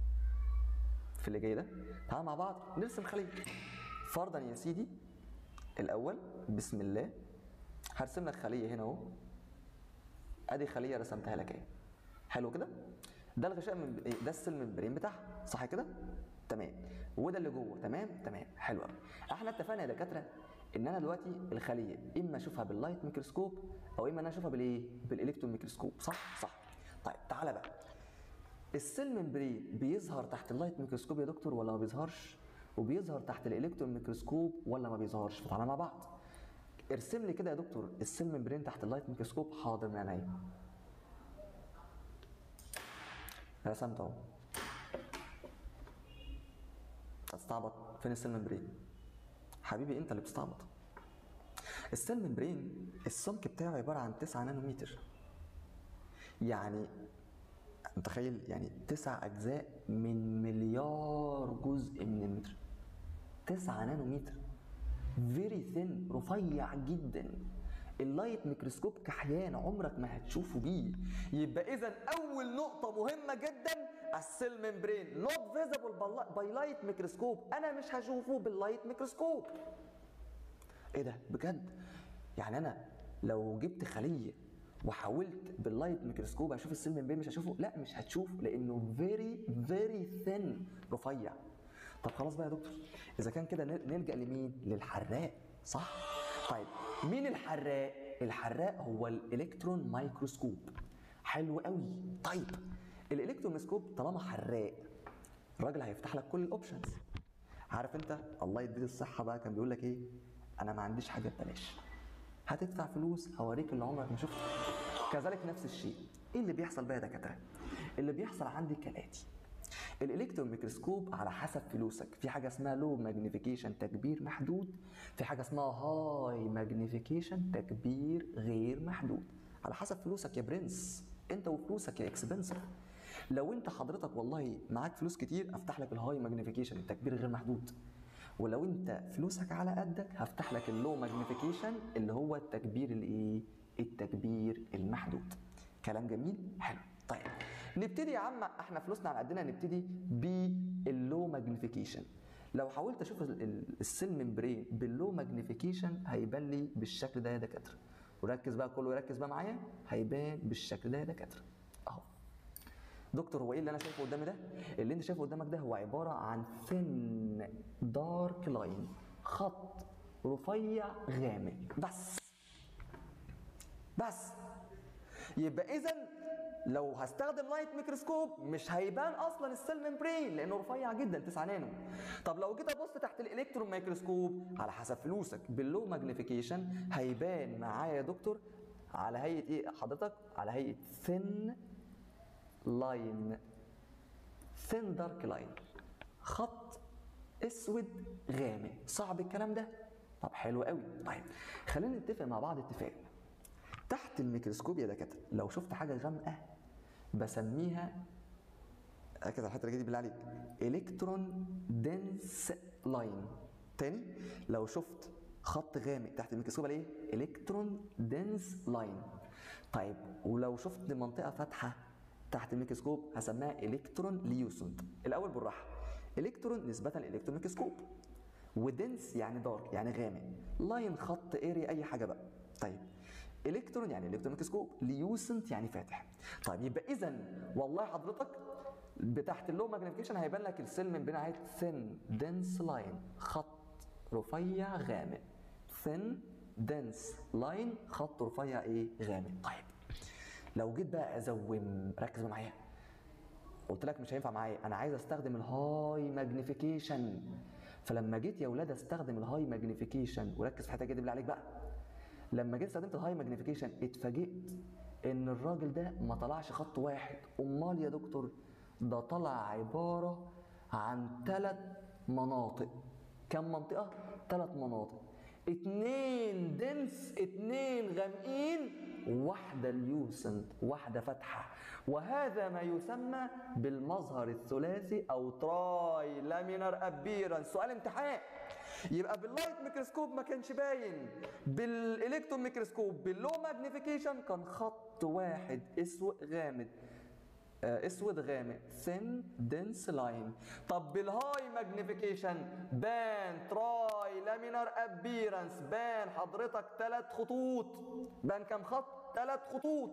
في اللي جاي ده تعالى مع بعض نرسم خليه فرضا يا سيدي الاول بسم الله هرسم لك خليه هنا اهو ادي خليه رسمتها لك اهي حلو كده ده الغشاء من إيه؟ ده السيل ممبرين بتاعها صح كده تمام وده اللي جوه تمام تمام حلو قوي احنا اتفقنا يا دكاتره ان انا دلوقتي الخليه اما اشوفها باللايت ميكروسكوب او اما انا اشوفها بالايه بالالكترون ميكروسكوب صح صح طيب تعالى بقى السيل ممبرين بيظهر تحت اللايت ميكروسكوب يا دكتور ولا ما بيظهرش وبيظهر تحت الالكترون ميكروسكوب ولا ما بيظهرش فتعالى مع بعض ارسم لي كده يا دكتور السيل ممبرين تحت اللايت ميكروسكوب حاضر من عينيا رسمت اهو هتستعبط فين السيل ممبرين حبيبي انت اللي بتستعبط السيل ممبرين السمك بتاعه عباره عن 9 نانومتر يعني متخيل يعني تسع اجزاء من مليار جزء من المتر 9 نانومتر فيري ثين رفيع جدا اللايت ميكروسكوب كحيان عمرك ما هتشوفه بيه يبقى اذا اول نقطه مهمه جدا السيل ممبرين نوت فيزبل باي لايت ميكروسكوب انا مش هشوفه باللايت ميكروسكوب ايه ده بجد يعني انا لو جبت خليه وحاولت باللايت ميكروسكوب اشوف السيل ممبرين مش هشوفه لا مش هتشوف لانه فيري فيري ثين رفيع طب خلاص بقى يا دكتور اذا كان كده نلجا لمين للحراق صح طيب مين الحراق الحراق هو الالكترون مايكروسكوب حلو قوي طيب الالكترون ميكروسكوب طالما حراق الراجل هيفتح لك كل الاوبشنز عارف انت الله يديك الصحه بقى كان بيقول لك ايه انا ما عنديش حاجه ببلاش هتدفع فلوس هوريك اللي عمرك ما شفته كذلك نفس الشيء ايه اللي بيحصل بقى يا دكاتره اللي بيحصل عندي كالاتي الالكترون ميكروسكوب على حسب فلوسك في حاجه اسمها لو ماجنيفيكيشن تكبير محدود في حاجه اسمها هاي ماجنيفيكيشن تكبير غير محدود على حسب فلوسك يا برنس انت وفلوسك يا اكسبنسر لو انت حضرتك والله معاك فلوس كتير افتح لك الهاي ماجنيفيكيشن التكبير غير محدود ولو انت فلوسك على قدك هفتح لك اللو ماجنيفيكيشن اللي هو التكبير الايه التكبير المحدود كلام جميل حلو طيب نبتدي يا عم احنا فلوسنا على قدنا نبتدي باللو ماجنيفيكيشن لو حاولت اشوف ال- ال- السيل ممبرين باللو ماجنيفيكيشن هيبان لي بالشكل ده يا دكاتره وركز بقى كله يركز بقى معايا هيبان بالشكل ده يا دكاتره اهو دكتور هو ايه اللي انا شايفه قدامي ده؟ اللي انت شايفه قدامك ده هو عباره عن ثين دارك لاين خط رفيع غامق بس بس يبقى اذا لو هستخدم لايت ميكروسكوب مش هيبان اصلا السيل ممبرين لانه رفيع جدا 9 نانو طب لو جيت ابص تحت الالكترون ميكروسكوب على حسب فلوسك باللو ماجنيفيكيشن هيبان معايا يا دكتور على هيئه ايه حضرتك على هيئه ثين لاين ثين دارك لاين خط اسود غامق صعب الكلام ده طب حلو قوي طيب خلينا نتفق مع بعض اتفاق تحت الميكروسكوب يا دكاتره لو شفت حاجه غامقه بسميها ركز على الحته دي بالله عليك الكترون دنس لاين تاني لو شفت خط غامق تحت الميكروسكوب عليه الكترون دنس لاين طيب ولو شفت منطقه فاتحه تحت الميكروسكوب هسميها الكترون ليوسنت الاول بالراحه الكترون نسبه للالكترون ميكروسكوب ودنس يعني دارك يعني غامق لاين خط اري اي حاجه بقى طيب الكترون يعني الكترون ميكروسكوب ليوسنت يعني فاتح طيب يبقى اذا والله حضرتك بتحت اللو ماجنيفيكيشن هيبان لك السيل من بين عيد ثين دنس لاين خط رفيع غامق ثين دنس لاين خط رفيع ايه غامق طيب لو جيت بقى ازوم ركز بقى معايا قلت لك مش هينفع معايا انا عايز استخدم الهاي ماجنيفيكيشن فلما جيت يا ولاد استخدم الهاي ماجنيفيكيشن وركز في الحته دي بالله عليك بقى لما جيت استخدمت الهاي ماجنيفيكيشن اتفاجئت ان الراجل ده ما طلعش خط واحد امال يا دكتور ده طلع عباره عن ثلاث مناطق كم منطقه ثلاث مناطق اتنين دنس اتنين غامقين واحدة ليوسنت واحدة فاتحة وهذا ما يسمى بالمظهر الثلاثي أو تراي لامينر أبيرنس سؤال امتحان يبقى باللايت ميكروسكوب ما كانش باين بالالكترون ميكروسكوب باللو ماجنيفيكيشن كان خط واحد اسود غامق آه، اسود غامق ثين دنس لاين طب بالهاي ماجنيفيكيشن بان تراي لامينر ابيرنس بان حضرتك ثلاث خطوط بان كام خط ثلاث خطوط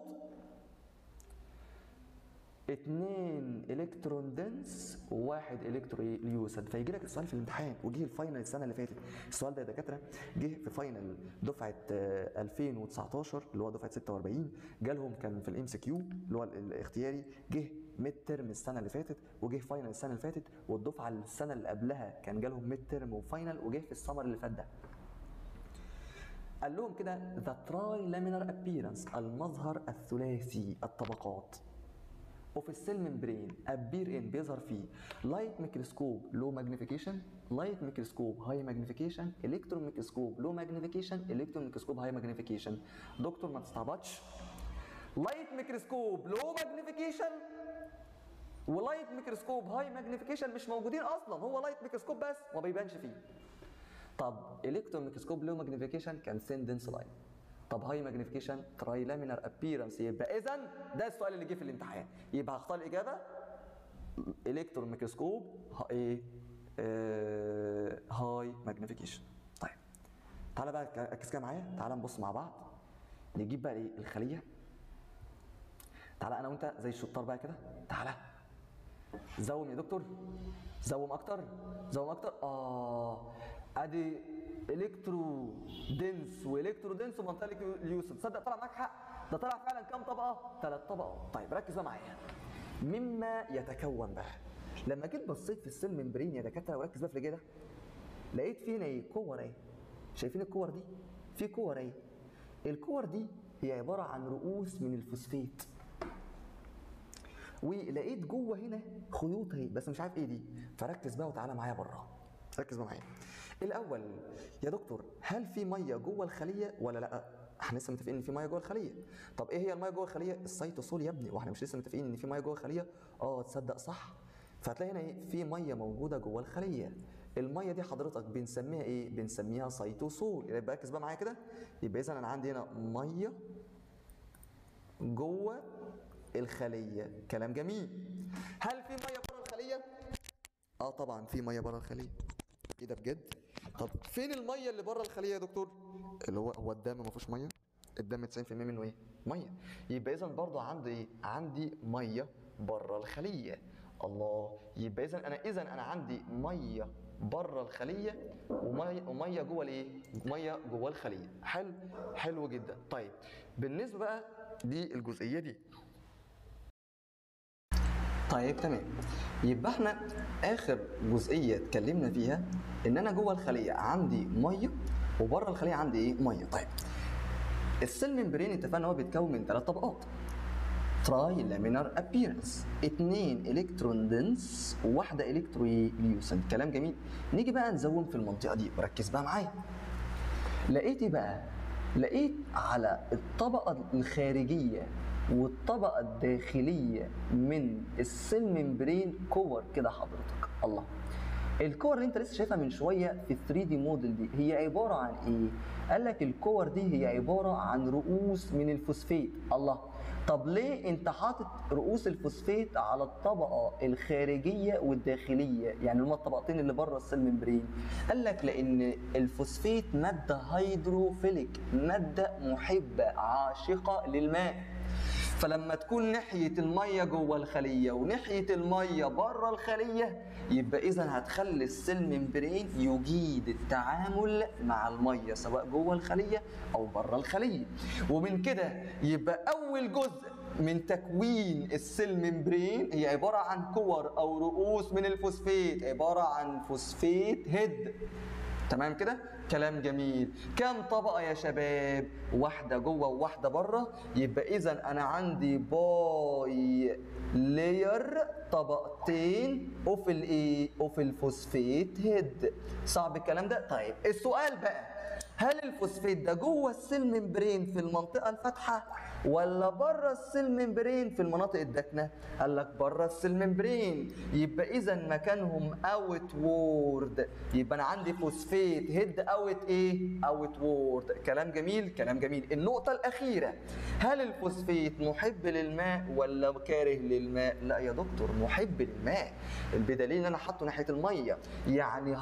اتنين الكترون دنس وواحد الكترو ليوسد فيجي لك السؤال في الامتحان وجه الفاينل السنه اللي فاتت السؤال ده يا دكاتره جه في فاينل دفعه آه، 2019 اللي هو دفعه 46 جالهم كان في الام سي كيو اللي هو ال- الاختياري جه ميد ترم السنه اللي فاتت وجه فاينل السنه اللي فاتت والدفعه السنه اللي قبلها كان جالهم ميد ترم وفاينل وجه في السمر اللي فات ده قال لهم كده ذا تراي لامينر ابيرنس المظهر الثلاثي الطبقات وفي السيل ممبرين ابير ان بيظهر فيه لايت ميكروسكوب لو ماجنيفيكيشن لايت ميكروسكوب هاي ماجنيفيكيشن الكترون ميكروسكوب لو ماجنيفيكيشن الكترون ميكروسكوب هاي ماجنيفيكيشن دكتور ما تستعبطش لايت ميكروسكوب لو ماجنيفيكيشن ولايت ميكروسكوب هاي ماجنيفيكيشن مش موجودين اصلا هو لايت ميكروسكوب بس وما بيبانش فيه طب الكترون ميكروسكوب لو ماجنيفيكيشن كان سين دنس لاين طب هاي ماجنيفيكيشن تراي لامينر ابيرنس يبقى اذا ده السؤال اللي جه في الامتحان يبقى هختار الاجابه الكترون ميكروسكوب ها- ايه آه هاي ماجنيفيكيشن طيب تعالى بقى ركز كده معايا تعالى نبص مع بعض نجيب بقى ايه الخليه تعالى انا وانت زي الشطار بقى كده تعالى زوم يا دكتور زوم اكتر زوم اكتر اه ادي الكترو دنس والكترو دنس ومنطقه اليوسف تصدق طلع معاك حق ده طلع فعلا كام طبقه ثلاث طبقات طيب ركز بقى معايا مما يتكون بقى لما جيت بصيت في السيل ممبرين يا دكاتره وركز بقى في الإجابة ده لقيت فينا ايه كور ايه شايفين الكور دي في كور ايه الكور دي هي عباره عن رؤوس من الفوسفات ولقيت جوه هنا خيوط اهي بس مش عارف ايه دي فركز بقى وتعالى معايا بره ركز بقى معايا الاول يا دكتور هل في ميه جوه الخليه ولا لا احنا لسه متفقين ان في ميه جوه الخليه طب ايه هي الميه جوه الخليه السيتوسول يا ابني واحنا مش لسه متفقين ان في ميه جوه الخليه اه تصدق صح فهتلاقي هنا ايه في ميه موجوده جوه الخليه الميه دي حضرتك بنسميها ايه بنسميها سيتوسول يبقى ركز بقى معايا كده يبقى اذا انا عندي هنا ميه جوه الخليه كلام جميل هل في ميه بره الخليه اه طبعا في ميه بره الخليه ايه ده بجد طب فين الميه اللي بره الخليه يا دكتور اللي هو هو الدم ما فيهوش ميه الدم 90% منه ايه ميه يبقى اذا برضه عندي ايه عندي ميه بره الخليه الله يبقى اذا انا اذا انا عندي ميه بره الخليه وميه وميه جوه الايه ميه جوه الخليه حلو حلو جدا طيب بالنسبه بقى دي الجزئيه دي طيب تمام يبقى احنا اخر جزئيه اتكلمنا فيها ان انا جوه الخليه عندي ميه وبره الخليه عندي ايه ميه طيب السيل ممبرين اتفقنا هو بيتكون من ثلاث طبقات تراي لامينار ابييرنس اتنين الكترون دنس وواحده الكتروليوسنت كلام جميل نيجي بقى نزوم في المنطقه دي وركز بقى معايا لقيت ايه بقى لقيت على الطبقه الخارجيه والطبقه الداخليه من السيل ممبرين كور كده حضرتك الله الكور اللي انت لسه شايفها من شويه في ال 3 دي موديل دي هي عباره عن ايه قال لك الكور دي هي عباره عن رؤوس من الفوسفات الله طب ليه انت حاطط رؤوس الفوسفات على الطبقه الخارجيه والداخليه يعني هما الطبقتين اللي بره السيل ممبرين قال لك لان الفوسفات ماده هيدروفيليك ماده محبه عاشقه للماء فلما تكون ناحية المية جوه الخلية وناحية المية بره الخلية يبقى إذا هتخلي السيل ممبرين يجيد التعامل مع المية سواء جوه الخلية أو بره الخلية ومن كده يبقى أول جزء من تكوين السيل ممبرين هي عبارة عن كور أو رؤوس من الفوسفات عبارة عن فوسفات هيد تمام كده كلام جميل كام طبقه يا شباب واحده جوه وواحده بره يبقى اذا انا عندي باي لاير طبقتين اوف الايه اوف الفوسفات هيد صعب الكلام ده طيب السؤال بقى هل الفوسفات ده جوه السيل ممبرين في المنطقه الفاتحه ولا بره السيل ممبرين في المناطق الداكنه قال لك بره السيل ممبرين يبقى اذا مكانهم اوت وورد يبقى انا عندي فوسفات هيد اوت ايه اوت وورد كلام جميل كلام جميل النقطه الاخيره هل الفوسفات محب للماء ولا كاره للماء لا يا دكتور محب للماء بدليل ان انا حاطه ناحيه الميه يعني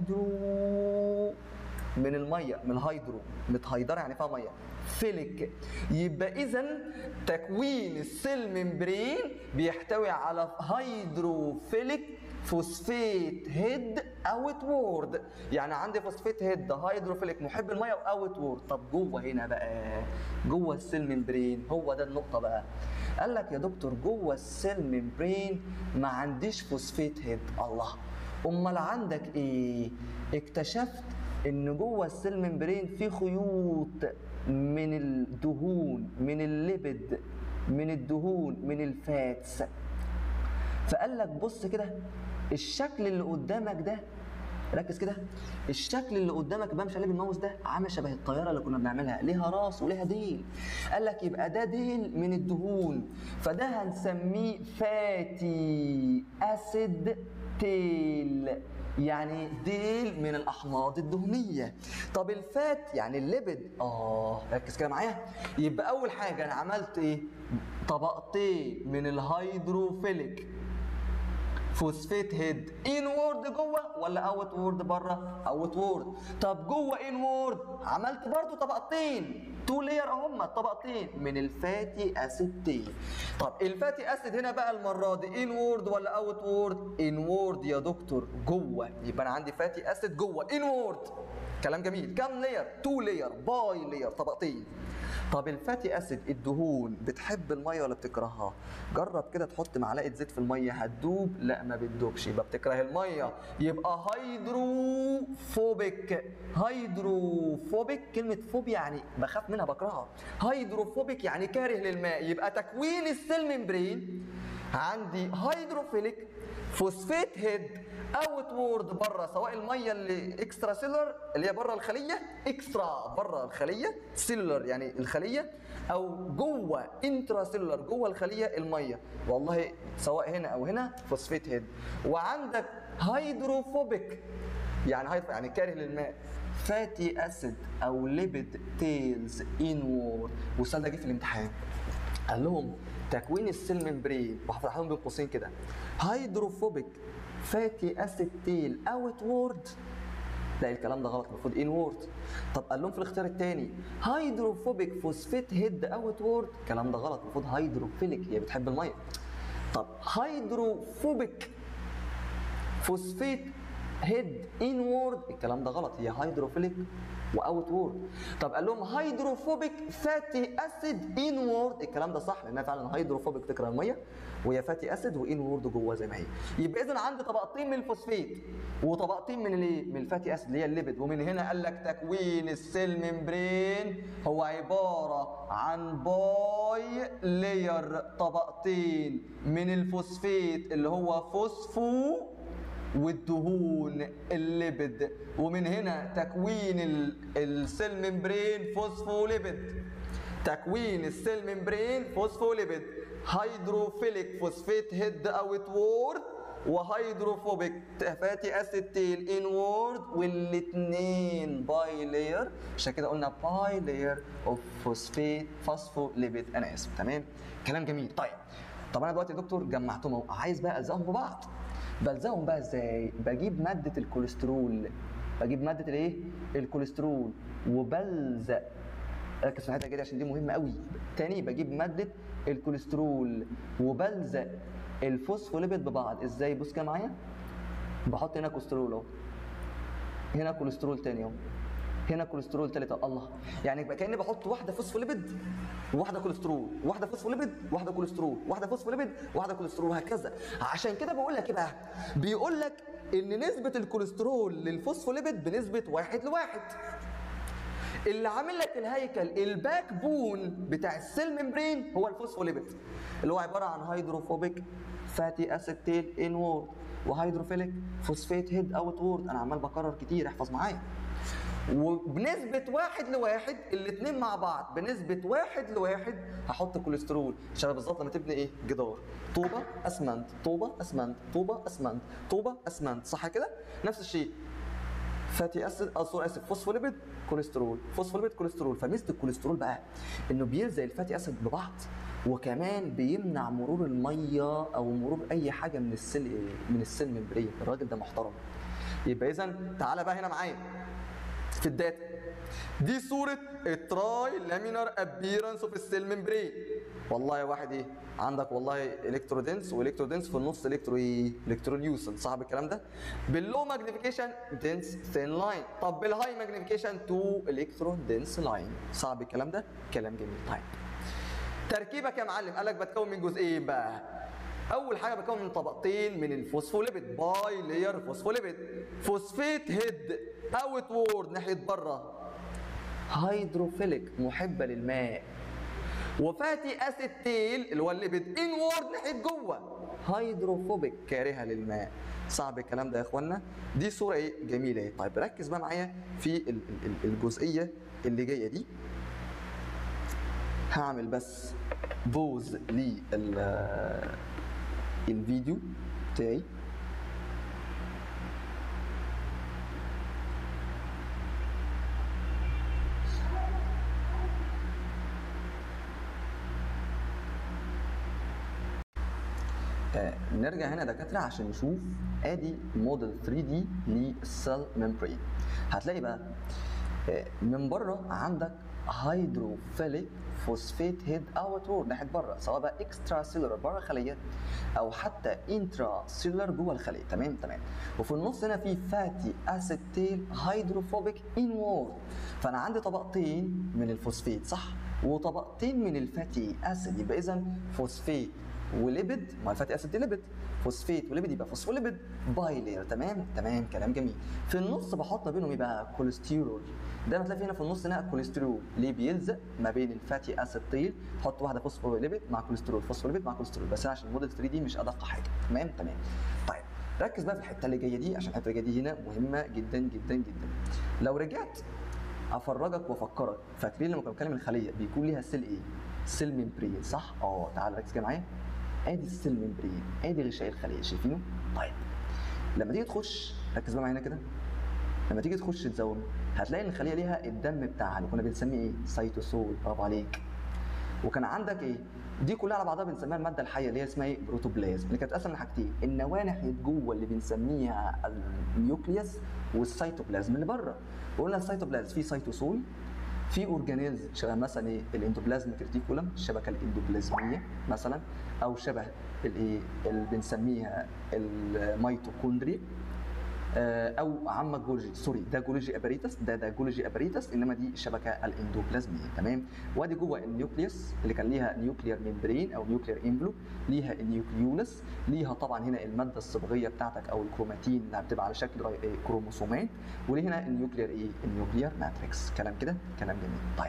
هيدرو من الميه من الهيدرو متهيدره يعني فيها ميه فيليك يبقى اذا تكوين السيل ممبرين بيحتوي على هيدروفيليك فوسفات هيد اوت وورد يعني عندي فوسفات هيد هيدروفيليك محب الميه واوت وورد طب جوه هنا بقى جوه السيل ممبرين هو ده النقطه بقى قال لك يا دكتور جوه السيل ممبرين ما عنديش فوسفات هيد الله امال عندك ايه اكتشفت ان جوه السيل ممبرين في خيوط من الدهون من الليبيد من الدهون من الفاتس فقال لك بص كده الشكل اللي قدامك ده ركز كده الشكل اللي قدامك بمشي عليه بالماوس ده عامل شبه الطياره اللي كنا بنعملها ليها راس وليها ديل قال لك يبقى ده ديل من الدهون فده هنسميه فاتي اسيد تيل يعني ديل من الاحماض الدهنيه طب الفات يعني الليبيد اه ركز كده معايا يبقى اول حاجه انا عملت ايه طبقتين من الهيدروفيليك فوسفيت هيد ان وورد جوه ولا اوت وورد بره اوت وورد طب جوه ان وورد عملت برضو طبقتين تو لير اهم طبقتين من الفاتي اسيدتين طب الفاتي اسيد هنا بقى المره دي ان وورد ولا اوت وورد ان وورد يا دكتور جوه يبقى انا عندي فاتي اسيد جوه ان وورد كلام جميل كام لير تو لير باي لير طبقتين طب الفاتي اسيد الدهون بتحب الميه ولا بتكرهها جرب كده تحط معلقه زيت في الميه هتدوب لا ما بتدوبش يبقى بتكره الميه يبقى هيدروفوبيك هيدروفوبيك كلمه فوبيا يعني بخاف منها بكرهها هيدروفوبيك يعني كاره للماء يبقى تكوين السيل ممبرين عندي هيدروفيليك فوسفات هيد اوت وورد بره سواء الميه اللي اكسترا سيلر اللي هي بره الخليه اكسترا بره الخليه سيلر يعني الخليه او جوه انترا سيلر جوه الخليه الميه والله سواء هنا او هنا فوسفات هيد وعندك هيدروفوبيك يعني هيد يعني كاره للماء فاتي اسيد او ليبيد تيلز انورد والسؤال ده جه في الامتحان قال لهم تكوين السيل ممبرين وهفتح لهم بين قوسين كده هيدروفوبيك فاتي اسيد تيل اوت وورد لا الكلام ده غلط المفروض ان وورد طب قال لهم في الاختيار الثاني هيدروفوبيك فوسفيت هيد اوت وورد الكلام ده غلط المفروض هيدروفيليك هي بتحب الميه طب هيدروفوبيك فوسفيت هيد ان وورد الكلام ده غلط هي هيدروفيليك واوت وورد طب قال لهم هيدروفوبيك فاتي اسيد ان وورد الكلام ده صح لانها فعلا هيدروفوبيك تكره الميه وهي فاتي اسيد وان وورد جوه زي ما هي يبقى اذا عندي طبقتين من الفوسفيت وطبقتين من الايه من الفاتي اسيد اللي هي الليبيد ومن هنا قال لك تكوين السيل ممبرين هو عباره عن باي لاير طبقتين من الفوسفيت اللي هو فوسفو والدهون الليبيد ومن هنا تكوين ال- السيل ممبرين فوسفوليبيد تكوين السيل ممبرين فوسفوليبيد هيدروفيليك فوسفيت هيد اوت وورد وهيدروفوبيك فاتي اسيد تيل انورد والاثنين باي لاير عشان كده قلنا باي لاير اوف فوسفيت فوسفوليبيد انا اسف تمام كلام جميل طيب طب انا دلوقتي يا دكتور جمعتهم اهو عايز بقى الزقهم ببعض بلزقهم بقى ازاي بجيب ماده الكوليسترول بجيب ماده الايه الكوليسترول وبلزق ركز في الحته دي عشان دي مهمه قوي تاني بجيب ماده الكوليسترول وبلزق الفوسفوليبيد ببعض ازاي بص كده معايا بحط هنا كوليسترول اهو هنا كوليسترول تاني اهو هنا كوليسترول تالت أهو. الله يعني يبقى كاني بحط واحده فوسفوليبيد وواحده كوليسترول واحده فوسفوليبيد واحده كوليسترول واحده فوسفوليبيد واحده كوليسترول وهكذا عشان كده بقول لك ايه بقى بيقول لك ان نسبه الكوليسترول للفوسفوليبيد بنسبه واحد لواحد اللي عامل لك الهيكل الباك بون بتاع السيل ممبرين هو الفوسفوليبيد اللي هو عباره عن هيدروفوبيك فاتي اسيد تيل انورد وهيدروفيليك فوسفيت هيد اوت وورد انا عمال بكرر كتير احفظ معايا وبنسبة واحد لواحد الاثنين مع بعض بنسبة واحد لواحد هحط كوليسترول شبه بالظبط لما تبني ايه جدار طوبة اسمنت طوبة اسمنت طوبة اسمنت طوبة اسمنت صح كده نفس الشيء فاتي اسيد اه سوري اسف فوسفوليبيد كوليسترول فوسفوليبيد كوليسترول فميزه الكوليسترول بقى انه بيلزق الفاتي اسيد ببعض وكمان بيمنع مرور الميه او مرور اي حاجه من السيل من السيل ممبرين الراجل ده محترم يبقى اذا تعالى بقى هنا معايا في الداتا دي صورة التراي لامينار ابيرنس اوف السيل ممبرين والله يا واحد ايه عندك والله الكترودنس والكترودنس في النص الكترو ايه الكتروليوسن صعب الكلام ده باللو ماجنيفيكيشن دنس ثين لاين طب بالهاي ماجنيفيكيشن تو الكترو دنس لاين صعب الكلام ده كلام جميل طيب تركيبك يا معلم قال لك بتكون من جزئين بقى اول حاجه بكون من طبقتين من الفوسفوليبيد باي لاير فوسفوليبيد فوسفيت هيد اوت وورد ناحيه بره هيدروفيليك محبه للماء وفاتي اسيد تيل اللي هو الليبيد ان وورد ناحيه جوه هيدروفوبيك كارهه للماء صعب الكلام ده يا اخوانا دي صوره ايه جميله ايه طيب ركز بقى معايا في ال- ال- ال- الجزئيه اللي جايه دي هعمل بس بوز للفيديو بتاعي آه، نرجع هنا يا دكاتره عشان نشوف ادي موديل 3 دي للسيل ممبرين هتلاقي بقى آه، من بره عندك هيدروفيليك فوسفيت هيد اوتورد ناحيه بره سواء بقى اكسترا سيلولر بره الخليه او حتى انترا سيلولر جوه الخليه تمام تمام وفي النص هنا في فاتي اسيد تيل هيدروفوبيك انورد فانا عندي طبقتين من الفوسفيت صح وطبقتين من الفاتي اسيد يبقى اذا فوسفيت وليبيد ما الفاتي اسيد دي ليبيد فوسفيت وليبيد يبقى فوسفوليبيد بايلير تمام تمام كلام جميل في النص بحط ما بينهم يبقى كوليسترول دايما تلاقي هنا في النص هنا كوليسترول ليه بيلزق ما بين الفاتي اسيد طيل تحط واحده فوسفوليبيد مع كوليسترول فوسفوليبيد مع كوليسترول بس عشان الموديل 3 دي مش ادق حاجه تمام تمام طيب ركز بقى في الحته اللي جايه دي عشان الحته اللي جايه دي هنا مهمه جدا جدا جدا لو رجعت افرجك وافكرك فاكرين لما كنا بنتكلم الخليه بيكون ليها سيل ايه؟ سيل ممبرين صح؟ اه تعال ركز كده معايا ادي السيل ممبرين ادي غشاء الخليه شايفينه؟ طيب لما تيجي تخش ركز بقى معايا هنا كده لما تيجي تخش تزوم هتلاقي ان الخليه ليها الدم بتاعها اللي كنا بنسميه ايه؟ سيتوسول برافو عليك وكان عندك ايه؟ دي كلها على بعضها بنسميها الماده الحيه اللي هي اسمها ايه؟ بروتوبلازم اللي كانت بتتقسم لحاجتين النواه ناحيه جوه اللي بنسميها النيوكليوس والسيتوبلازم اللي بره وقلنا السيتوبلازم في سيتوسول في اورجانيلز شبه مثلا ايه الاندوبلازميك ريتيكولم الشبكه الاندوبلازميه مثلا او شبه الايه اللي بنسميها الميتوكوندريا آه، او عامه جولوجي سوري ده جولوجي اباريتس ده ده جولوجي اباريتس انما دي الشبكه الاندوبلازميه تمام وادي جوه النيوكليوس اللي كان ليها نيوكليير ممبرين او نيوكليير انفلوب ليها النيوكليولس ليها طبعا هنا الماده الصبغيه بتاعتك او الكروماتين اللي بتبقى على شكل ري- إيه، كروموسومات وليه هنا النيوكليير ايه النيوكليير ماتريكس كلام كده كلام جميل طيب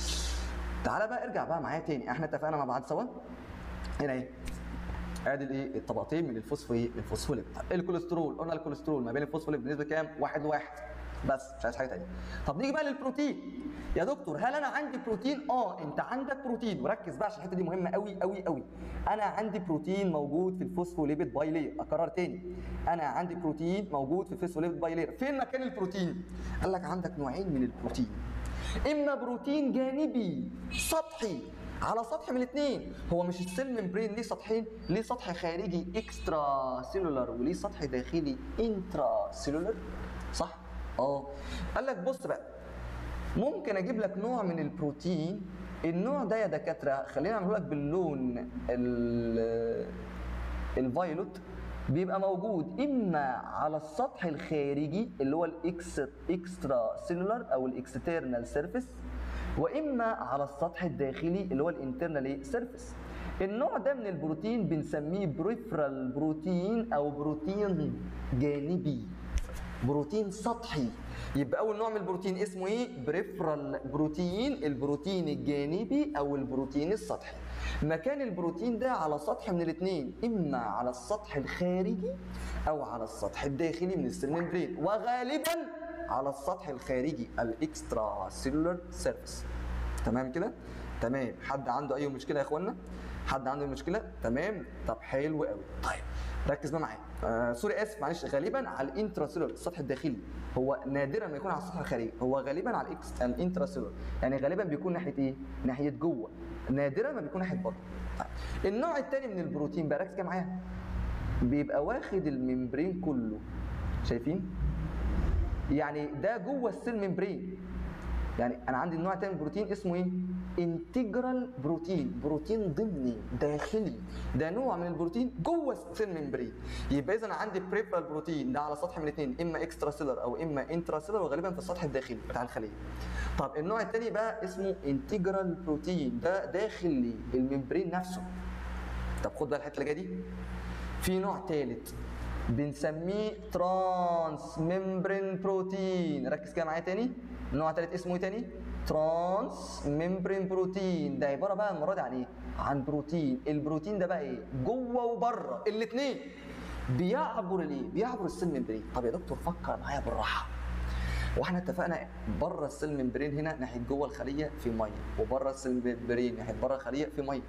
تعالى بقى ارجع بقى معايا تاني احنا اتفقنا مع بعض سوا هنا ايه ادي الايه الطبقتين من الفوسفو ايه الفوسفوليب طيب الكوليسترول قلنا الكوليسترول ما بين الفوسفوليب بنسبه كام واحد لواحد بس مش عايز حاجه تانيه طب نيجي بقى للبروتين يا دكتور هل انا عندي بروتين اه انت عندك بروتين وركز بقى عشان الحته دي مهمه قوي قوي قوي انا عندي بروتين موجود في الفوسفوليبيد بايلير اكرر تاني انا عندي بروتين موجود في الفوسفوليبيد بايلير فين مكان البروتين قال لك عندك نوعين من البروتين اما بروتين جانبي سطحي على سطح من الاثنين هو مش السيل ممبرين ليه سطحين ليه سطح خارجي اكسترا سيلولار وليه سطح داخلي انترا سيلولار صح اه قال لك بص بقى ممكن اجيب لك نوع من البروتين النوع ده يا دكاتره خلينا اعمله لك باللون ال- الفايلوت بيبقى موجود اما على السطح الخارجي اللي هو الاكس اكسترا سيلولار او الاكسترنال سيرفيس واما على السطح الداخلي اللي هو الانترنال ايه سيرفيس النوع ده من البروتين بنسميه بريفرال بروتين او بروتين جانبي بروتين سطحي يبقى اول نوع من البروتين اسمه ايه بريفرال بروتين البروتين الجانبي او البروتين السطحي مكان البروتين ده على سطح من الاثنين اما على السطح الخارجي او على السطح الداخلي من السيل ممبرين وغالبا على السطح الخارجي الاكسترا سيلولار سيرفيس تمام كده تمام حد عنده اي مشكله يا اخوانا حد عنده مشكله تمام طب حلو قوي طيب ركز بقى معايا آه سوري اسف معلش غالبا على الانتراسيلولر السطح الداخلي هو نادرا ما يكون على السطح الخارجي هو غالبا على الاكس الانتراسيلولر يعني غالبا بيكون ناحيه ايه ناحيه جوه نادرا ما بيكون ناحيه بره طيب. النوع الثاني من البروتين بقى ركز كده معايا بيبقى واخد الممبرين كله شايفين يعني ده جوه السيل ممبرين يعني انا عندي النوع الثاني من البروتين اسمه ايه انتجرال بروتين بروتين ضمني داخلي ده نوع من البروتين جوه السيل ممبرين يبقى اذا انا عندي بريفرال بروتين ده على سطح من الاثنين اما اكسترا سيلر او اما انترا سيلر وغالبا في السطح الداخلي بتاع الخليه طب النوع الثاني بقى اسمه انتجرال بروتين ده داخل الممبرين نفسه طب خد بقى الحته اللي جايه دي في نوع ثالث بنسميه ترانس ممبرين بروتين ركز كده معايا تاني النوع الثالث اسمه ايه تاني ترانس ممبرين بروتين ده عباره بقى المره دي عن ايه عن بروتين البروتين ده بقى ايه جوه وبره الاثنين بيعبر الايه بيعبر السيل ممبرين طب يا دكتور فكر معايا بالراحه واحنا اتفقنا بره السيل ممبرين هنا ناحيه جوه الخليه في ميه وبره السيل ممبرين ناحيه بره الخليه في ميه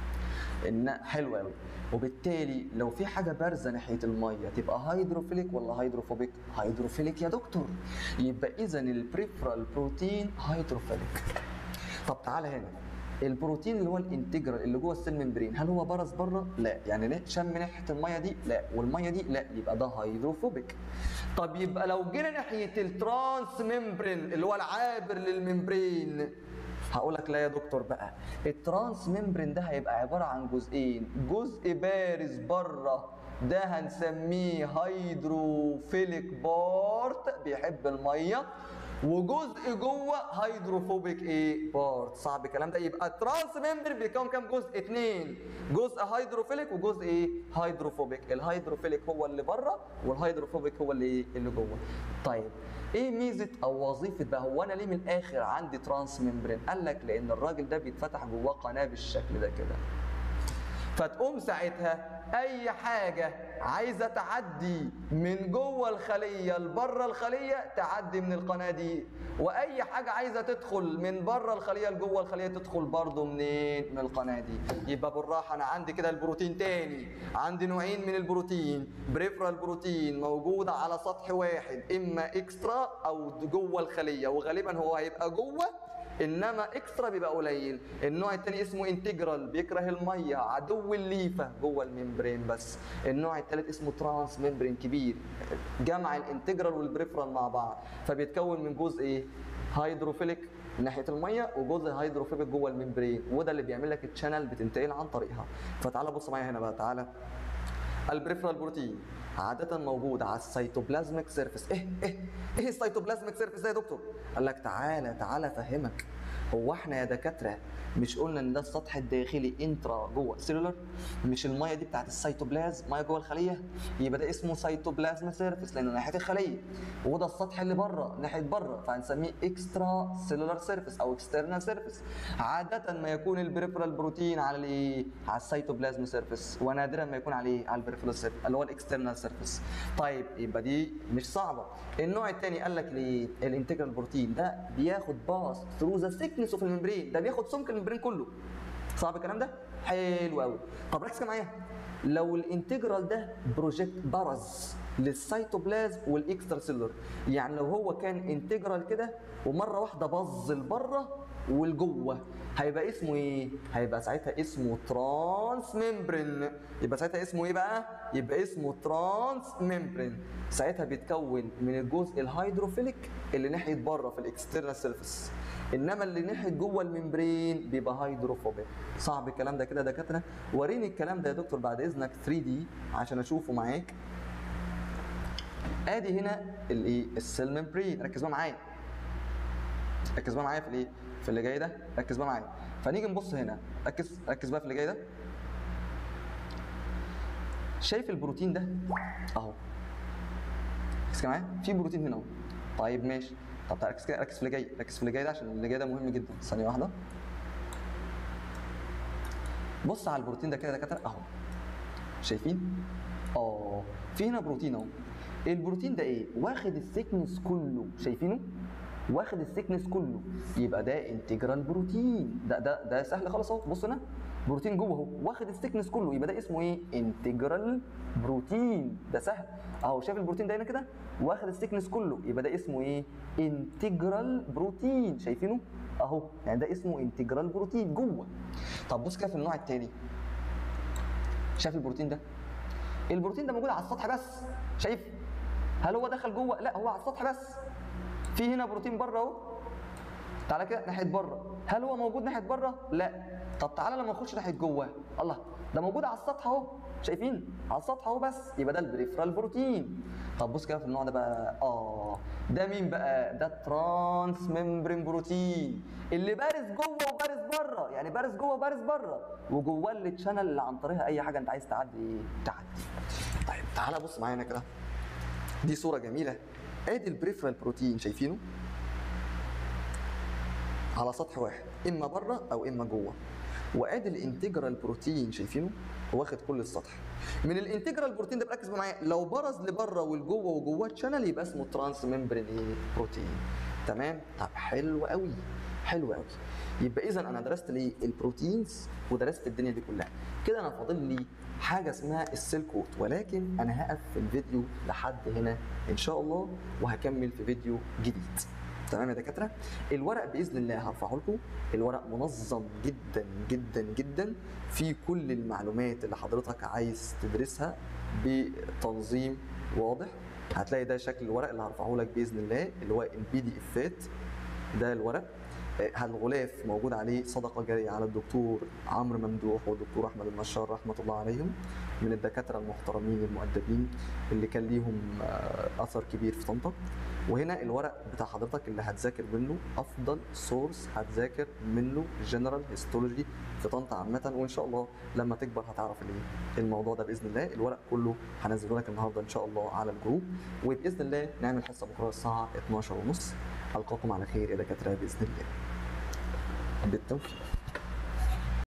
ان حلو قوي وبالتالي لو في حاجه بارزه ناحيه الميه تبقى هيدروفيليك ولا هيدروفوبيك هيدروفيليك يا دكتور يبقى اذا البريفرال بروتين هيدروفيليك طب تعالى هنا البروتين اللي هو الانتجرال اللي جوه السيل ممبرين هل هو برز بره لا يعني لا شم ناحيه الميه دي لا والميه دي لا يبقى ده هيدروفوبيك طب يبقى لو جينا ناحيه الترانس ممبرين اللي هو العابر للممبرين هقول لك لا يا دكتور بقى الترانس ممبرين ده هيبقى عباره عن جزئين جزء بارز بره ده هنسميه هيدروفيليك بارت بيحب الميه وجزء جوه هيدروفوبيك ايه بارت صعب الكلام ده يبقى الترانس ممبرين بيكون كام جزء اتنين جزء هيدروفيليك وجزء ايه هيدروفوبيك الهيدروفيليك هو اللي بره والهيدروفوبيك هو اللي ايه اللي جوه طيب ايه ميزه او وظيفه بقى هو انا ليه من الاخر عندي ترانس ممبرين قال لك لان الراجل ده بيتفتح جواه قناه بالشكل ده كده فتقوم ساعتها اي حاجه عايزه تعدي من جوه الخليه لبره الخليه تعدي من القناه دي واي حاجه عايزه تدخل من بره الخليه لجوه الخليه تدخل برضه منين من القناه دي يبقى بالراحه انا عندي كده البروتين تاني عندي نوعين من البروتين بريفرال بروتين موجوده على سطح واحد اما اكسترا او جوه الخليه وغالبا هو هيبقى جوه انما اكسترا بيبقى قليل النوع الثاني اسمه انتجرال بيكره الميه عدو الليفه جوه الممبرين بس النوع الثالث اسمه ترانس ممبرين كبير جمع الانتجرال والبريفرال مع بعض فبيتكون من جزء ايه هيدروفيليك ناحيه الميه وجزء هيدروفيليك جوه الممبرين وده اللي بيعمل لك الشانل بتنتقل عن طريقها فتعالى بص معايا هنا بقى تعالى البريفرال بروتين عادة موجود على السيتوبلازميك سيرفيس ايه ايه ايه السيتوبلازميك سيرفيس ده يا دكتور؟ قال لك تعالى تعالى افهمك هو احنا يا دكاتره مش قلنا ان ده السطح الداخلي انترا جوه سيلولر مش الميه دي بتاعت السيتوبلازم ميه جوه الخليه يبقى ده اسمه سيتوبلازم سيرفيس لانه ناحيه الخليه وده السطح اللي بره ناحيه بره فهنسميه اكسترا سيلولر سيرفيس او اكسترنال سيرفيس عاده ما يكون البريفرال بروتين على الايه على السيتوبلازم سيرفيس ونادرا ما يكون عليه على البريفرال سيرفيس اللي هو الاكسترنال سيرفيس طيب يبقى دي مش صعبه النوع الثاني قال لك ليه الانتجرال بروتين ده بياخد باس ثرو ذا سيكنس اوف الممبرين ده بياخد سمك الممبرين كله صعب الكلام ده حلو قوي طب ركز كده معايا لو الانتجرال ده بروجكت برز للسيتوبلازم والاكسترا سيلولر يعني لو هو كان انتجرال كده ومره واحده بظ لبره ولجوه هيبقى اسمه ايه؟ هيبقى ساعتها اسمه ترانس ممبرين يبقى ساعتها اسمه ايه بقى؟ يبقى اسمه ترانس ممبرين ساعتها بيتكون من الجزء الهيدروفيليك اللي ناحيه بره في الاكسترنال سيرفيس انما اللي ناحيه جوه الممبرين بيبقى هيدروفوبيك صعب الكلام ده كده يا دكاتره وريني الكلام ده يا دكتور بعد اذنك 3 دي عشان اشوفه معاك ادي هنا الايه السيل ممبرين ركز بقى معايا ركز بقى معايا في الايه في اللي جاي ده ركز بقى معايا فنيجي نبص هنا ركز ركز بقى في اللي جاي ده شايف البروتين ده اهو ركز كده معايا في بروتين هنا اهو طيب ماشي طب تعالى ركز كده ركز في اللي جاي ركز في اللي جاي ده عشان اللي جاي ده مهم جدا ثانيه واحده بص على البروتين ده كده يا دكاتره اهو شايفين اه في هنا بروتين اهو البروتين ده ايه واخد السيكنس كله شايفينه واخد السيكنس كله يبقى ده انتجرال بروتين ده ده ده سهل خالص اهو بص هنا بروتين جوه اهو واخد السيكنس كله يبقى ده اسمه ايه انتجرال بروتين ده سهل اهو شايف البروتين ده هنا كده واخد السيكنس كله يبقى ده اسمه ايه انتجرال بروتين شايفينه اهو يعني ده اسمه انتجرال بروتين جوه طب بص كده في النوع الثاني شايف البروتين ده البروتين ده موجود على السطح بس شايف هل هو دخل جوه لا هو على السطح بس في هنا بروتين بره اهو تعالى كده ناحيه بره هل هو موجود ناحيه بره لا طب تعالى لما نخش ناحيه جوه الله ده موجود على السطح اهو شايفين على السطح اهو بس يبقى ده البريفرال بروتين طب بص كده في النوع ده بقى اه ده مين بقى ده الترانس ممبرين بروتين اللي بارز جوه وبارز بره يعني بارز جوه وبارز بره وجواه اللي تشانل اللي عن طريقها اي حاجه انت عايز تعدي تعدي طيب تعالى بص معايا هنا كده دي صوره جميله ادي البريفرال بروتين شايفينه على سطح واحد اما بره او اما جوه وادي الانتجرال بروتين شايفينه واخد كل السطح من الانتجرال بروتين ده بركز معايا لو برز لبره ولجوه وجواه تشانل يبقى اسمه ترانس ممبرين ايه بروتين تمام طب حلو قوي حلو قوي يبقى اذا انا درست ليه البروتينز ودرست الدنيا دي كلها كده انا فاضل لي حاجه اسمها السيل كود ولكن انا هقف في الفيديو لحد هنا ان شاء الله وهكمل في فيديو جديد تمام يا دكاتره الورق باذن الله هرفعه لكم الورق منظم جدا جدا جدا في كل المعلومات اللي حضرتك عايز تدرسها بتنظيم واضح هتلاقي ده شكل الورق اللي هرفعه لك باذن الله اللي هو البي دي افات ده الورق آه، الغلاف موجود عليه صدقه جاريه على الدكتور عمرو ممدوح والدكتور احمد النشار رحمه الله عليهم من الدكاتره المحترمين المؤدبين اللي كان ليهم آه، اثر كبير في طنطا وهنا الورق بتاع حضرتك اللي هتذاكر منه افضل سورس هتذاكر منه جنرال هيستولوجي في طنطا عامه وان شاء الله لما تكبر هتعرف الايه الموضوع ده باذن الله الورق كله هنزله لك النهارده ان شاء الله على الجروب وباذن الله نعمل حصه بكره الساعه 12 ونص القاكم على خير يا دكاتره باذن الله بالتوفيق